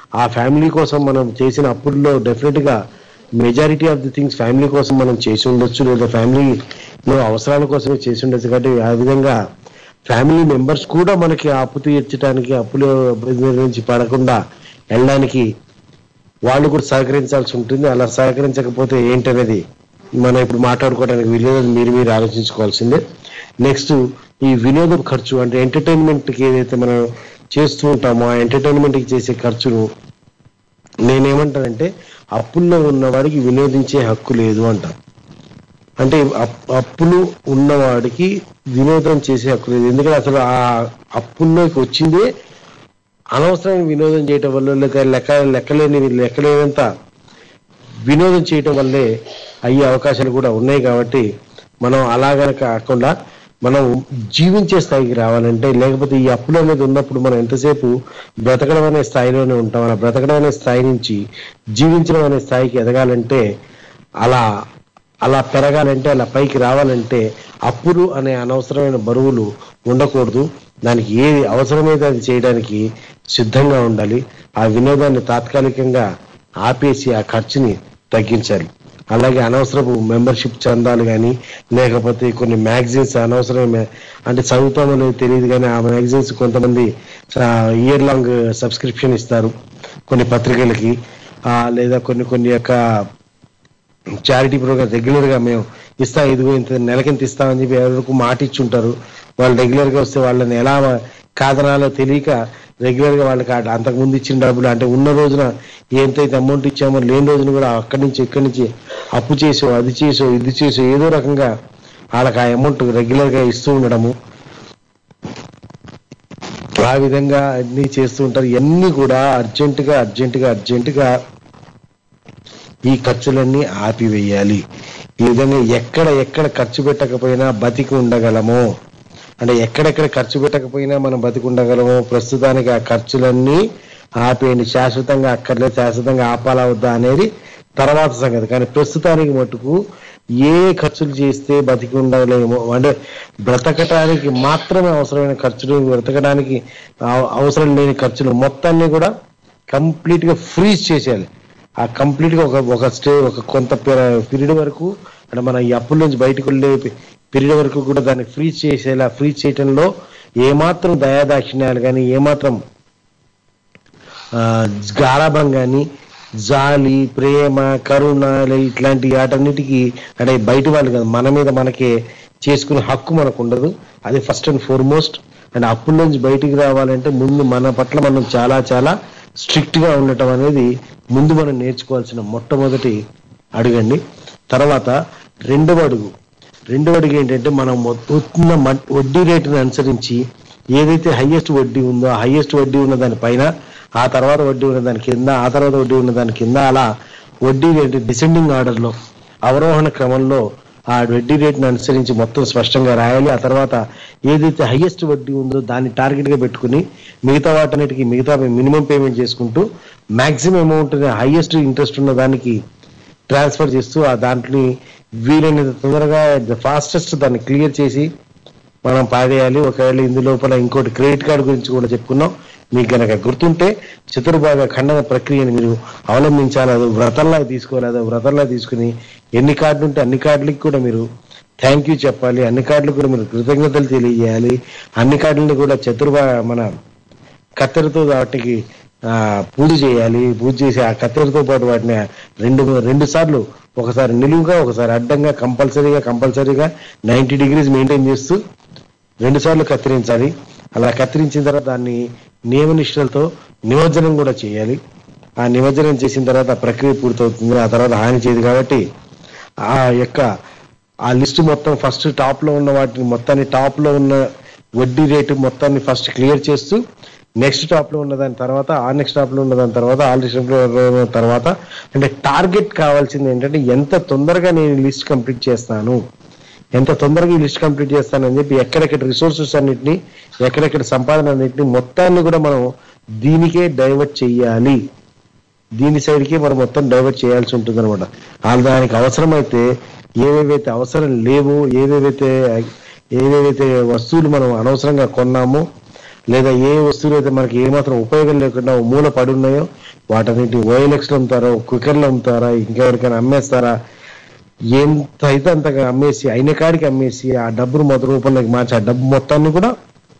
ఆ ఫ్యామిలీ కోసం మనం చేసిన అప్పుల్లో డెఫినెట్ గా majority of the things family కోసం మనం చేసి ఉండొచ్చు లేదా ఫ్యామిలీలో అవసరాల కోసమే చేసి ఉండొచ్చు కాబట్టి ఆ విధంగా ఫ్యామిలీ మెంబర్స్ కూడా మనకి ఆ అప్పు తీర్చడానికి అప్పుల నుంచి పడకుండా వెళ్ళడానికి వాళ్ళు కూడా సహకరించాల్సి ఉంటుంది అలా సహకరించకపోతే ఏంటనేది మనం ఇప్పుడు మాట్లాడుకోవడానికి వీలేదు మీరు మీరు ఆలోచించుకోవాల్సిందే నెక్స్ట్ ఈ వినోదం ఖర్చు అంటే ఎంటర్టైన్మెంట్ కి ఏదైతే మనం చేస్తూ ఉంటామో ఆ ఎంటర్టైన్మెంట్ కి చేసే ఖర్చును నేనేమంటానంటే అప్పుల్లో ఉన్నవాడికి వినోదించే హక్కు లేదు అంటాను అంటే అప్- అప్పులు ఉన్నవాడికి వినోదం చేసే హక్కు లేదు ఎందుకంటే అసలు ఆ అప్పుల్లోకి వచ్చిందే అనవసరమైన వినోదం చేయటం వల్ల లేక లెక్క లెక్కలేని లెక్కలేనంత వినోదం చేయటం వల్లే అయ్యే అవకాశాలు కూడా ఉన్నాయి కాబట్టి మనం అలాగన కాకుండా మనం జీవించే స్థాయికి రావాలంటే లేకపోతే ఈ అప్పులు అనేది ఉన్నప్పుడు మనం ఎంతసేపు బ్రతకడం అనే స్థాయిలోనే ఉంటాం అలా బ్రతకడం అనే స్థాయి నుంచి జీవించడం అనే స్థాయికి ఎదగాలంటే అలా అలా పెరగాలంటే అలా పైకి రావాలంటే అప్పులు అనే అనవసరమైన బరువులు ఉండకూడదు దానికి ఏది అవసరమైతే అది చేయడానికి సిద్ధంగా ఉండాలి ఆ వినోదాన్ని తాత్కాలికంగా ఆపేసి ఆ ఖర్చుని తగ్గించాలి అలాగే అనవసరపు మెంబర్షిప్ చందాలు కానీ లేకపోతే కొన్ని మ్యాగజైన్స్ అనవసరమైన అంటే చదువుతామో లేదో తెలియదు కానీ ఆ మ్యాగజైన్స్ కొంతమంది ఇయర్ లాంగ్ సబ్స్క్రిప్షన్ ఇస్తారు కొన్ని పత్రికలకి ఆ, లేదా కొన్ని కొన్ని యొక్క చారిటీ ప్రోగ్రామ్ రెగ్యులర్ గా మేము ఇస్తాం ఇదిగో ఇంత నెలకింత ఇస్తామని చెప్పి ఎవరికి మాట ఇచ్చుంటారు వాళ్ళు రెగ్యులర్ గా వస్తే వాళ్ళని ఎలా కాదనాలో తెలియక రెగ్యులర్ గా వాళ్ళకి ఆ- అంతకు ముందు ఇచ్చిన డబ్బులు అంటే ఉన్న రోజున ఎంతైతే అమౌంట్ ఇచ్చామో లేని రోజున కూడా అక్కడి నుంచి ఇక్కడి నుంచి అప్పు చేసో అది చేసో ఇది చేసో ఏదో రకంగా వాళ్ళకి ఆ అమౌంట్ రెగ్యులర్ గా ఇస్తూ ఉండడము ఆ విధంగా అన్ని చేస్తూ ఉంటారు ఇవన్నీ కూడా అర్జెంట్ గా అర్జెంట్ గా అర్జెంట్ గా ఈ ఖర్చులన్నీ ఆపివేయాలి ఈ విధంగా ఎక్కడ ఎక్కడ ఖర్చు పెట్టకపోయినా బతికి ఉండగలము అంటే ఎక్కడెక్కడ ఖర్చు పెట్టకపోయినా మనం బతికి ఉండగలము ప్రస్తుతానికి ఆ ఖర్చులన్నీ ఆపేయండి శాశ్వతంగా అక్కర్లేదు శాశ్వతంగా ఆపాలా వద్దా అనేది తర్వాత సంగతి కానీ ప్రస్తుతానికి మటుకు ఏ ఖర్చులు చేస్తే బతికి ఉండలేము అంటే బ్రతకటానికి మాత్రమే అవసరమైన ఖర్చులు బ్రతకడానికి అవ- అవసరం లేని ఖర్చులు మొత్తాన్ని కూడా కంప్లీట్ గా ఫ్రీజ్ చేసేయాలి ఆ కంప్లీట్ గా ఒక ఒక స్టే ఒక కొంత పీరియడ్ వరకు అంటే మన ఈ అప్పుల నుంచి బయటకు వెళ్ళే పీరియడ్ వరకు కూడా దాన్ని ఫ్రీజ్ చేసేలా ఫ్రీజ్ చేయటంలో ఏమాత్రం దయాదాక్షిణ్యాలు కానీ ఏమాత్రం ఆ, గారాభం కానీ జాలి ప్రేమ కరుణ ఇలా ఇట్లాంటి వాటన్నిటికీ అంటే బయట వాళ్ళు కదా మన మీద మనకే చేసుకునే హక్కు మనకు ఉండదు అది ఫస్ట్ అండ్ ఫార్మోస్ట్ అండ్ అప్పుల నుంచి బయటికి రావాలంటే ముందు మన పట్ల మనం చాలా చాలా స్ట్రిక్ట్ గా ఉండటం అనేది ముందు మనం నేర్చుకోవాల్సిన మొట్టమొదటి అడుగండి తర్వాత రెండవ అడుగు రెండవ అడుగు ఏంటంటే మనం ఉన్న మ- వడ్డీ రేటును అనుసరించి ఏదైతే హైయెస్ట్ వడ్డీ ఉందో ఆ హైయెస్ట్ వడ్డీ ఉన్న దానిపైన ఆ తర్వాత వడ్డీ ఉన్న దాని కింద ఆ తర్వాత వడ్డీ ఉన్న దాని కింద అలా వడ్డీ రేటు డిసెండింగ్ ఆర్డర్ లో అవరోహణ క్రమంలో ఆ వడ్డీ రేటును అనుసరించి మొత్తం స్పష్టంగా రాయాలి ఆ తర్వాత ఏదైతే హైయెస్ట్ వడ్డీ ఉందో దాన్ని టార్గెట్ గా పెట్టుకుని మిగతా వాటన్నిటికీ మిగతా మినిమం పేమెంట్ చేసుకుంటూ మాక్సిమం అమౌంట్ హైయెస్ట్ ఇంట్రెస్ట్ ఉన్న దానికి ట్రాన్స్ఫర్ చేస్తూ ఆ దాంట్లో వీలైనంత తొందరగా ఫాస్టెస్ట్ దాన్ని క్లియర్ చేసి మనం పాడేయాలి ఒకవేళ ఇందు లోపల ఇంకోటి క్రెడిట్ కార్డు గురించి కూడా చెప్పుకున్నాం మీకు గనక గుర్తుంటే చతుర్భాగ ఖండన ప్రక్రియను మీరు అవలంబించాలి అది వ్రతంలా తీసుకోవాలి అది వ్రతంలా తీసుకుని ఎన్ని కార్డులు ఉంటే అన్ని కార్డులకి కూడా మీరు థ్యాంక్ యూ చెప్పాలి అన్ని కార్డులకు కూడా మీరు కృతజ్ఞతలు తెలియజేయాలి అన్ని కార్డులను కూడా చతుర్భా మన కత్తెరతో వాటికి ఆ, పూజ చేయాలి పూజ చేసి ఆ కత్తెరతో పాటు వాటిని రెండు రెండు సార్లు ఒకసారి నిలువుగా ఒకసారి అడ్డంగా కంపల్సరీగా కంపల్సరీగా నైన్టీ డిగ్రీస్ మెయింటైన్ చేస్తూ రెండు సార్లు కత్తిరించాలి అలా కత్తిరించిన తర్వాత దాన్ని నియమనిష్టలతో నిమజ్జనం కూడా చేయాలి ఆ నిమజ్జనం చేసిన తర్వాత ఆ ప్రక్రియ పూర్తవుతుంది ఆ తర్వాత హాని చేయదు కాబట్టి ఆ యొక్క ఆ లిస్ట్ మొత్తం ఫస్ట్ టాప్ లో ఉన్న వాటిని మొత్తాన్ని టాప్ లో ఉన్న వడ్డీ రేటు మొత్తాన్ని ఫస్ట్ క్లియర్ చేస్తూ నెక్స్ట్ టాప్ లో ఉన్న దాని తర్వాత ఆ నెక్స్ట్ టాప్ లో ఉన్న దాని తర్వాత ఆ లిస్ట్ లో ఉన్న తర్వాత అంటే టార్గెట్ కావాల్సింది ఏంటంటే ఎంత తొందరగా నేను లిస్ట్ కంప్లీట్ చేస్తాను ఎంత తొందరగా ఈ లిస్ట్ కంప్లీట్ చేస్తానని చెప్పి ఎక్కడెక్కడ రిసోర్సెస్ అన్నిటిని ఎక్కడెక్కడ సంపాదన అన్నిటిని మొత్తాన్ని కూడా మనం దీనికే డైవర్ట్ చెయ్యాలి దీని సైడ్కి మనం మొత్తం డైవర్ట్ చేయాల్సి ఉంటుంది అనమాట వాళ్ళు దానికి అవసరమైతే ఏవేవైతే అవసరం లేవు ఏవేవైతే ఏవేవైతే వస్తువులు మనం అనవసరంగా కొన్నామో లేదా ఏ వస్తువులు అయితే మనకి ఏమాత్రం ఉపయోగం లేకుండా ఓ మూల పడి ఉన్నాయో వాటన్నిటి ఓఎల్ఎక్స్లో అమ్ముతారా కుక్కర్లో అమ్ముతారా ఇంకెవరికైనా అమ్మేస్తారా ఎంత అయితే అంతగా అమ్మేసి అయిన కాడికి అమ్మేసి ఆ డబ్బును మొదటి రూపంలోకి మార్చి ఆ డబ్బు మొత్తాన్ని కూడా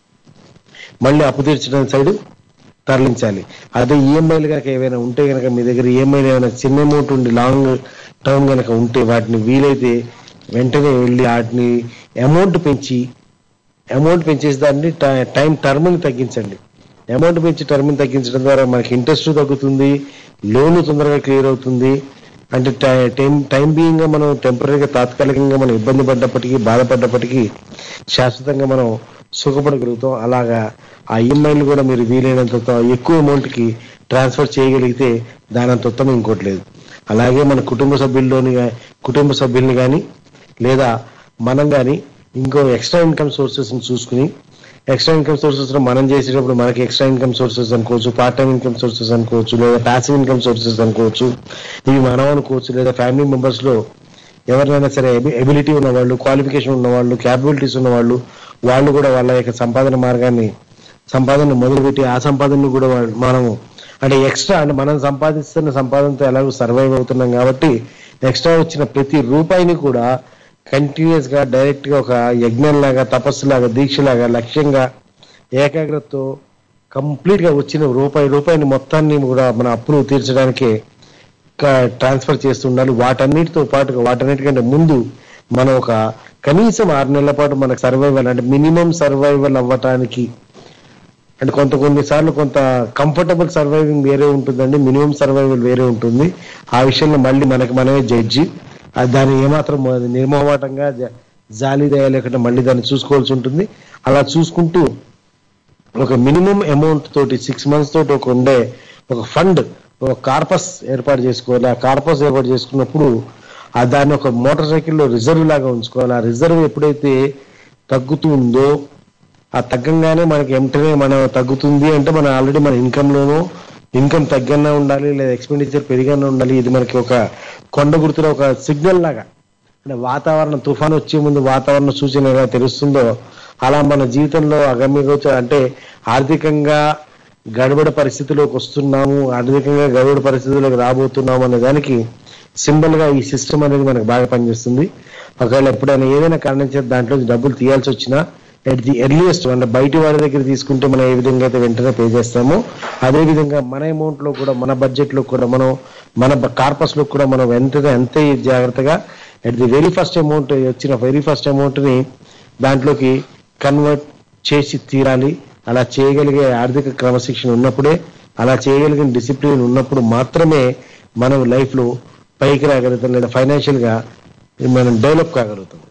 మళ్ళీ అప్పు తీర్చడం సైడ్ తరలించాలి అదే ఈఎంఐలు కనుక ఏవైనా ఉంటే కనుక మీ దగ్గర ఈఎంఐలు ఏమైనా చిన్న అమౌంట్ ఉండి లాంగ్ టర్మ్ కనుక ఉంటే వాటిని వీలైతే వెంటనే వెళ్ళి వాటిని అమౌంట్ పెంచి అమౌంట్ పెంచేసి దాన్ని టై- టైం టర్మ్ని తగ్గించండి అమౌంట్ పెంచి టర్మ్ని తగ్గించడం ద్వారా మనకి ఇంట్రెస్ట్ తగ్గుతుంది లోన్ తొందరగా క్లియర్ అవుతుంది అంటే టై- టైం టైం బీయింగ్ మనం టెంపరీగా తాత్కాలికంగా మనం ఇబ్బంది పడ్డప్పటికీ బాధపడ్డప్పటికీ శాశ్వతంగా మనం సుఖపడగలుగుతాం అలాగా ఆ ఈఎంఐలు కూడా మీరు వీలైనంత త- ఎక్కువ అమౌంట్కి ట్రాన్స్ఫర్ చేయగలిగితే దానంత ఉత్తమం ఇంకోటి లేదు అలాగే మన కుటుంబ సభ్యుల్లోని గా- కుటుంబ సభ్యుల్ని కానీ లేదా మనం కానీ ఇంకో ఎక్స్ట్రా ఇన్కమ్ సోర్సెస్ చూసుకుని ఎక్స్ట్రా ఇన్కమ్ సోర్సెస్ మనం చేసేటప్పుడు మనకి ఎక్స్ట్రా ఇన్కమ్ సోర్సెస్ అనుకోవచ్చు పార్ట్ టైం ఇన్కమ్ సోర్సెస్ అనుకోవచ్చు లేదా ప్యాసివ్ ఇన్కమ్ సోర్సెస్ అనుకోవచ్చు ఇవి మనం అనుకోవచ్చు లేదా ఫ్యామిలీ మెంబర్స్ లో ఎవరినైనా సరే ఎబిలిటీ ఉన్న వాళ్ళు క్వాలిఫికేషన్ ఉన్న వాళ్ళు క్యాపబిలిటీస్ ఉన్న వాళ్ళు వాళ్ళు కూడా వాళ్ళ యొక్క సంపాదన మార్గాన్ని సంపాదన మొదలుపెట్టి ఆ సంపాదనని కూడా వాళ్ళు- మనము అంటే ఎక్స్ట్రా అంటే మనం సంపాదిస్తున్న సంపాదనతో ఎలాగో సర్వైవ్ అవుతున్నాం కాబట్టి ఎక్స్ట్రా వచ్చిన ప్రతి రూపాయిని కూడా కంటిన్యూస్ గా డైరెక్ట్ గా ఒక యజ్ఞంలాగా తపస్సులాగా దీక్షలాగా లక్ష్యంగా ఏకాగ్రతతో కంప్లీట్ గా వచ్చిన రూపాయి రూపాయిని మొత్తాన్ని కూడా మన అప్పులు తీర్చడానికి ట్రాన్స్ఫర్ చేస్తుండాలి వాటన్నిటితో పాటుగా వాటన్నిటికంటే ముందు మనం ఒక కనీసం ఆరు నెలల పాటు మనకు సర్వైవల్ అంటే మినిమం సర్వైవల్ అవ్వటానికి అంటే కొంత కొన్నిసార్లు కొంత కంఫర్టబుల్ సర్వైవింగ్ వేరే ఉంటుందండి మినిమం సర్వైవల్ వేరే ఉంటుంది ఆ విషయంలో మళ్ళీ మనకి మనమే జడ్జి దాన్ని ఏమాత్రం అది నిర్మోహమాటంగా జ- జాలి దయ లేకుండా మళ్ళీ దాన్ని చూసుకోవాల్సి ఉంటుంది అలా చూసుకుంటూ ఒక మినిమం అమౌంట్ తోటి సిక్స్ మంత్స్ తోటి ఒక ఉండే ఒక ఫండ్ ఒక కార్పస్ ఏర్పాటు చేసుకోవాలి ఆ కార్పస్ ఏర్పాటు చేసుకున్నప్పుడు ఆ దాన్ని ఒక మోటార్ సైకిల్లో రిజర్వ్ లాగా ఉంచుకోవాలి ఆ రిజర్వ్ ఎప్పుడైతే తగ్గుతుందో ఆ తగ్గంగానే మనకి వెంటనే మనం తగ్గుతుంది అంటే మనం ఆల్రెడీ మన ఇన్కమ్ లోనో ఇన్కమ్ తగ్గన్నా ఉండాలి లేదా ఎక్స్పెండిచర్ పెరిగానే ఉండాలి ఇది మనకి ఒక కొండ గుర్తులో ఒక సిగ్నల్ లాగా అంటే వాతావరణం తుఫాన్ వచ్చే ముందు వాతావరణ సూచన ఎలా తెలుస్తుందో అలా మన జీవితంలో అగమ్యగోచ అంటే ఆర్థికంగా గడబడ పరిస్థితిలోకి వస్తున్నాము ఆర్థికంగా గడబడ పరిస్థితిలోకి రాబోతున్నాము అనే దానికి సింబల్ గా ఈ సిస్టమ్ అనేది మనకు బాగా పనిచేస్తుంది ఒకవేళ ఎప్పుడైనా ఏదైనా కారణం చేత దాంట్లో దాంట్లో తీయాల్సి వచ్చినా ఎట్ ది ఎర్లియస్ట్ అంటే బయటి వారి దగ్గర తీసుకుంటే మనం ఏ విధంగా అయితే వెంటనే పే చేస్తామో అదే విధంగా మన అమౌంట్ లో కూడా మన బడ్జెట్ లో కూడా మనం మన కార్పస్ లో కూడా మనం వెంటనే అంతే జాగ్రత్తగా at the very first amount వచ్చిన వెరీ ఫస్ట్ అమౌంట్ ని దాంట్లోకి కన్వర్ట్ చేసి తీరాలి అలా చేయగలిగే ఆర్థిక క్రమశిక్షణ ఉన్నప్పుడే అలా చేయగలిగిన డిసిప్లిన్ ఉన్నప్పుడు మాత్రమే మనం లైఫ్ లో పైకి రాగలుగుతాం లేదా ఫైనాన్షియల్ గా మనం డెవలప్ కాగలుగుతాం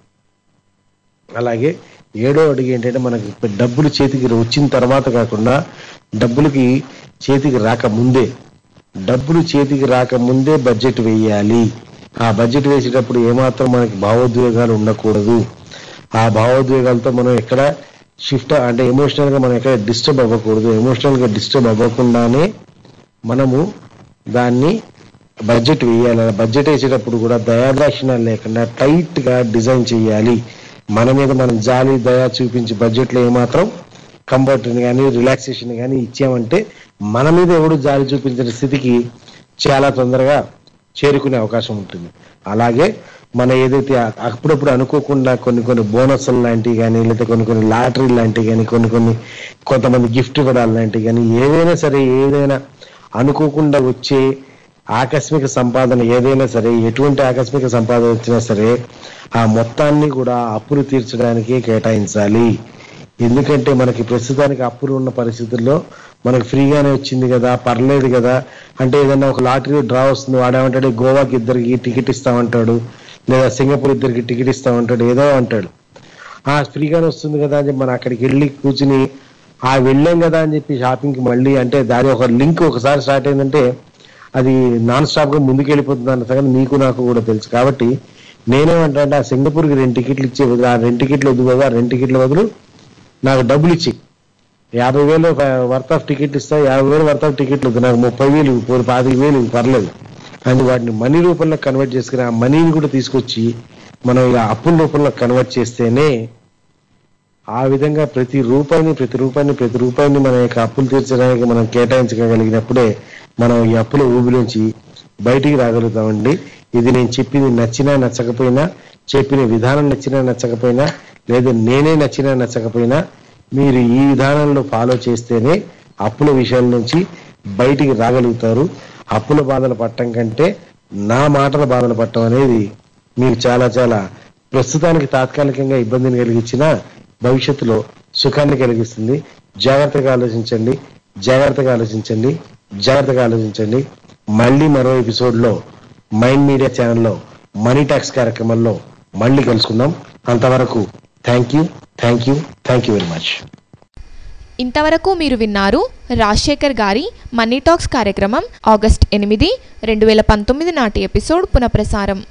అలాగే ఏడో అడుగు ఏంటంటే మనకి ఇప్పుడు డబ్బులు చేతికి వచ్చిన తర్వాత కాకుండా డబ్బులకి చేతికి రాక ముందే డబ్బులు చేతికి రాక ముందే బడ్జెట్ వేయాలి ఆ బడ్జెట్ వేసేటప్పుడు ఏమాత్రం మనకి భావోద్వేగాలు ఉండకూడదు ఆ భావోద్వేగాలతో మనం ఎక్కడ షిఫ్ట్ అంటే ఎమోషనల్ గా మనం ఎక్కడ డిస్టర్బ్ అవ్వకూడదు ఎమోషనల్ గా డిస్టర్బ్ అవ్వకుండానే మనము దాన్ని బడ్జెట్ వేయాలి అలా బడ్జెట్ వేసేటప్పుడు కూడా దయాదాక్షిణాలు లేకుండా టైట్ గా డిజైన్ చేయాలి మన మీద మనం జాలి దయా చూపించి బడ్జెట్ లో ఏమాత్రం కంఫర్ట్ కానీ రిలాక్సేషన్ కానీ ఇచ్చామంటే మన మీద ఎవడు జాలి చూపించిన స్థితికి చాలా తొందరగా చేరుకునే అవకాశం ఉంటుంది అలాగే మన ఏదైతే అ- అప్పుడప్పుడు అనుకోకుండా కొన్ని కొన్ని బోనస్లు లాంటివి కానీ లేదా కొన్ని కొన్ని లాటరీ లాంటివి కానీ కొన్ని కొన్ని కొంతమంది గిఫ్ట్ ఇవ్వడాలు లాంటివి కానీ ఏదైనా సరే ఏదైనా అనుకోకుండా వచ్చే ఆకస్మిక సంపాదన ఏదైనా సరే ఎటువంటి ఆకస్మిక సంపాదన వచ్చినా సరే ఆ మొత్తాన్ని కూడా అప్పులు తీర్చడానికి కేటాయించాలి ఎందుకంటే మనకి ప్రస్తుతానికి అప్పులు ఉన్న పరిస్థితుల్లో మనకి ఫ్రీగానే వచ్చింది కదా పర్లేదు కదా అంటే ఏదైనా ఒక లాటరీ డ్రా వస్తుంది వాడేమంటాడు గోవాకి ఇద్దరికి టికెట్ ఇస్తామంటాడు లేదా సింగపూర్ ఇద్దరికి టికెట్ ఇస్తామంటాడు ఏదో అంటాడు ఆ ఫ్రీగానే వస్తుంది కదా అని చెప్పి మనం అక్కడికి వెళ్ళి కూర్చుని ఆ వెళ్ళాం కదా అని చెప్పి షాపింగ్ కి మళ్ళీ అంటే దాని ఒక లింక్ ఒకసారి స్టార్ట్ అయిందంటే అది నాన్ స్టాప్ గా ముందుకు వెళ్ళిపోతుంది అన్న సంగతి నీకు నాకు కూడా తెలుసు కాబట్టి నేనేమంటా అంటే ఆ సింగపూర్ కి రెండు టికెట్లు ఇచ్చే బదులు ఆ రెండు టికెట్లు వద్దు కదా ఆ రెండు టికెట్ల బదులు నాకు డబ్బులు ఇచ్చి యాభై వేలు వర్త్ ఆఫ్ టికెట్ ఇస్తా యాభై వేలు వర్త్ ఆఫ్ టికెట్లు వద్దు నాకు ముప్పై వేలు పోరు పాతిక వేలు పర్లేదు అని వాటిని మనీ రూపంలో కన్వర్ట్ చేసుకుని ఆ మనీని కూడా తీసుకొచ్చి మనం ఇలా అప్పుల రూపంలో కన్వర్ట్ చేస్తేనే ఆ విధంగా ప్రతి రూపాయిని ప్రతి రూపాయిని ప్రతి రూపాయిని మన యొక్క అప్పులు తీర్చడానికి మనం కేటాయించగలిగినప్పుడే మనం ఈ అప్పుల ఊబిలోంచి బయటికి రాగలుగుతామండి ఇది నేను చెప్పింది నచ్చినా నచ్చకపోయినా చెప్పిన విధానం నచ్చినా నచ్చకపోయినా లేదా నేనే నచ్చినా నచ్చకపోయినా మీరు ఈ విధానంలో ఫాలో చేస్తేనే అప్పుల విషయాల నుంచి బయటికి రాగలుగుతారు అప్పుల బాధలు పట్టడం కంటే నా మాటల బాధలు పట్టడం అనేది మీకు చాలా చాలా ప్రస్తుతానికి తాత్కాలికంగా ఇబ్బందిని కలిగించిన భవిష్యత్తులో సుఖాన్ని కలిగిస్తుంది జాగ్రత్తగా ఆలోచించండి జాగ్రత్తగా ఆలోచించండి జాగ్రత్తగా ఆలోచించండి మళ్ళీ మరో ఎపిసోడ్ లో మైండ్ మీడియా ఛానల్లో మనీ టాక్స్ కార్యక్రమంలో మళ్ళీ కలుసుకుందాం అంతవరకు thank you thank you thank you very much ఇంతవరకు మీరు విన్నారు రాజశేఖర్ గారి మనీ టాక్స్ కార్యక్రమం ఆగస్ట్ ఎనిమిది రెండు వేల పంతొమ్మిది నాటి ఎపిసోడ్ పునఃప్రసారం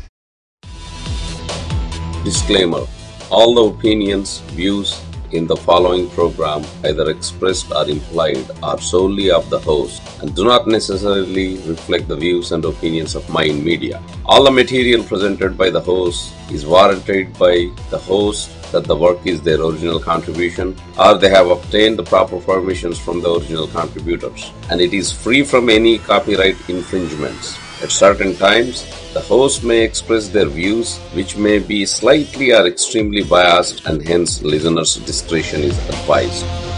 Disclaimer All the opinions, views in the following program, either expressed or implied, are solely of the host and do not necessarily reflect the views and opinions of Mind Media. All the material presented by the host is warranted by the host that the work is their original contribution or they have obtained the proper permissions from the original contributors and it is free from any copyright infringements. At certain times, the host may express their views which may be slightly or extremely biased and hence listeners' discretion is advised.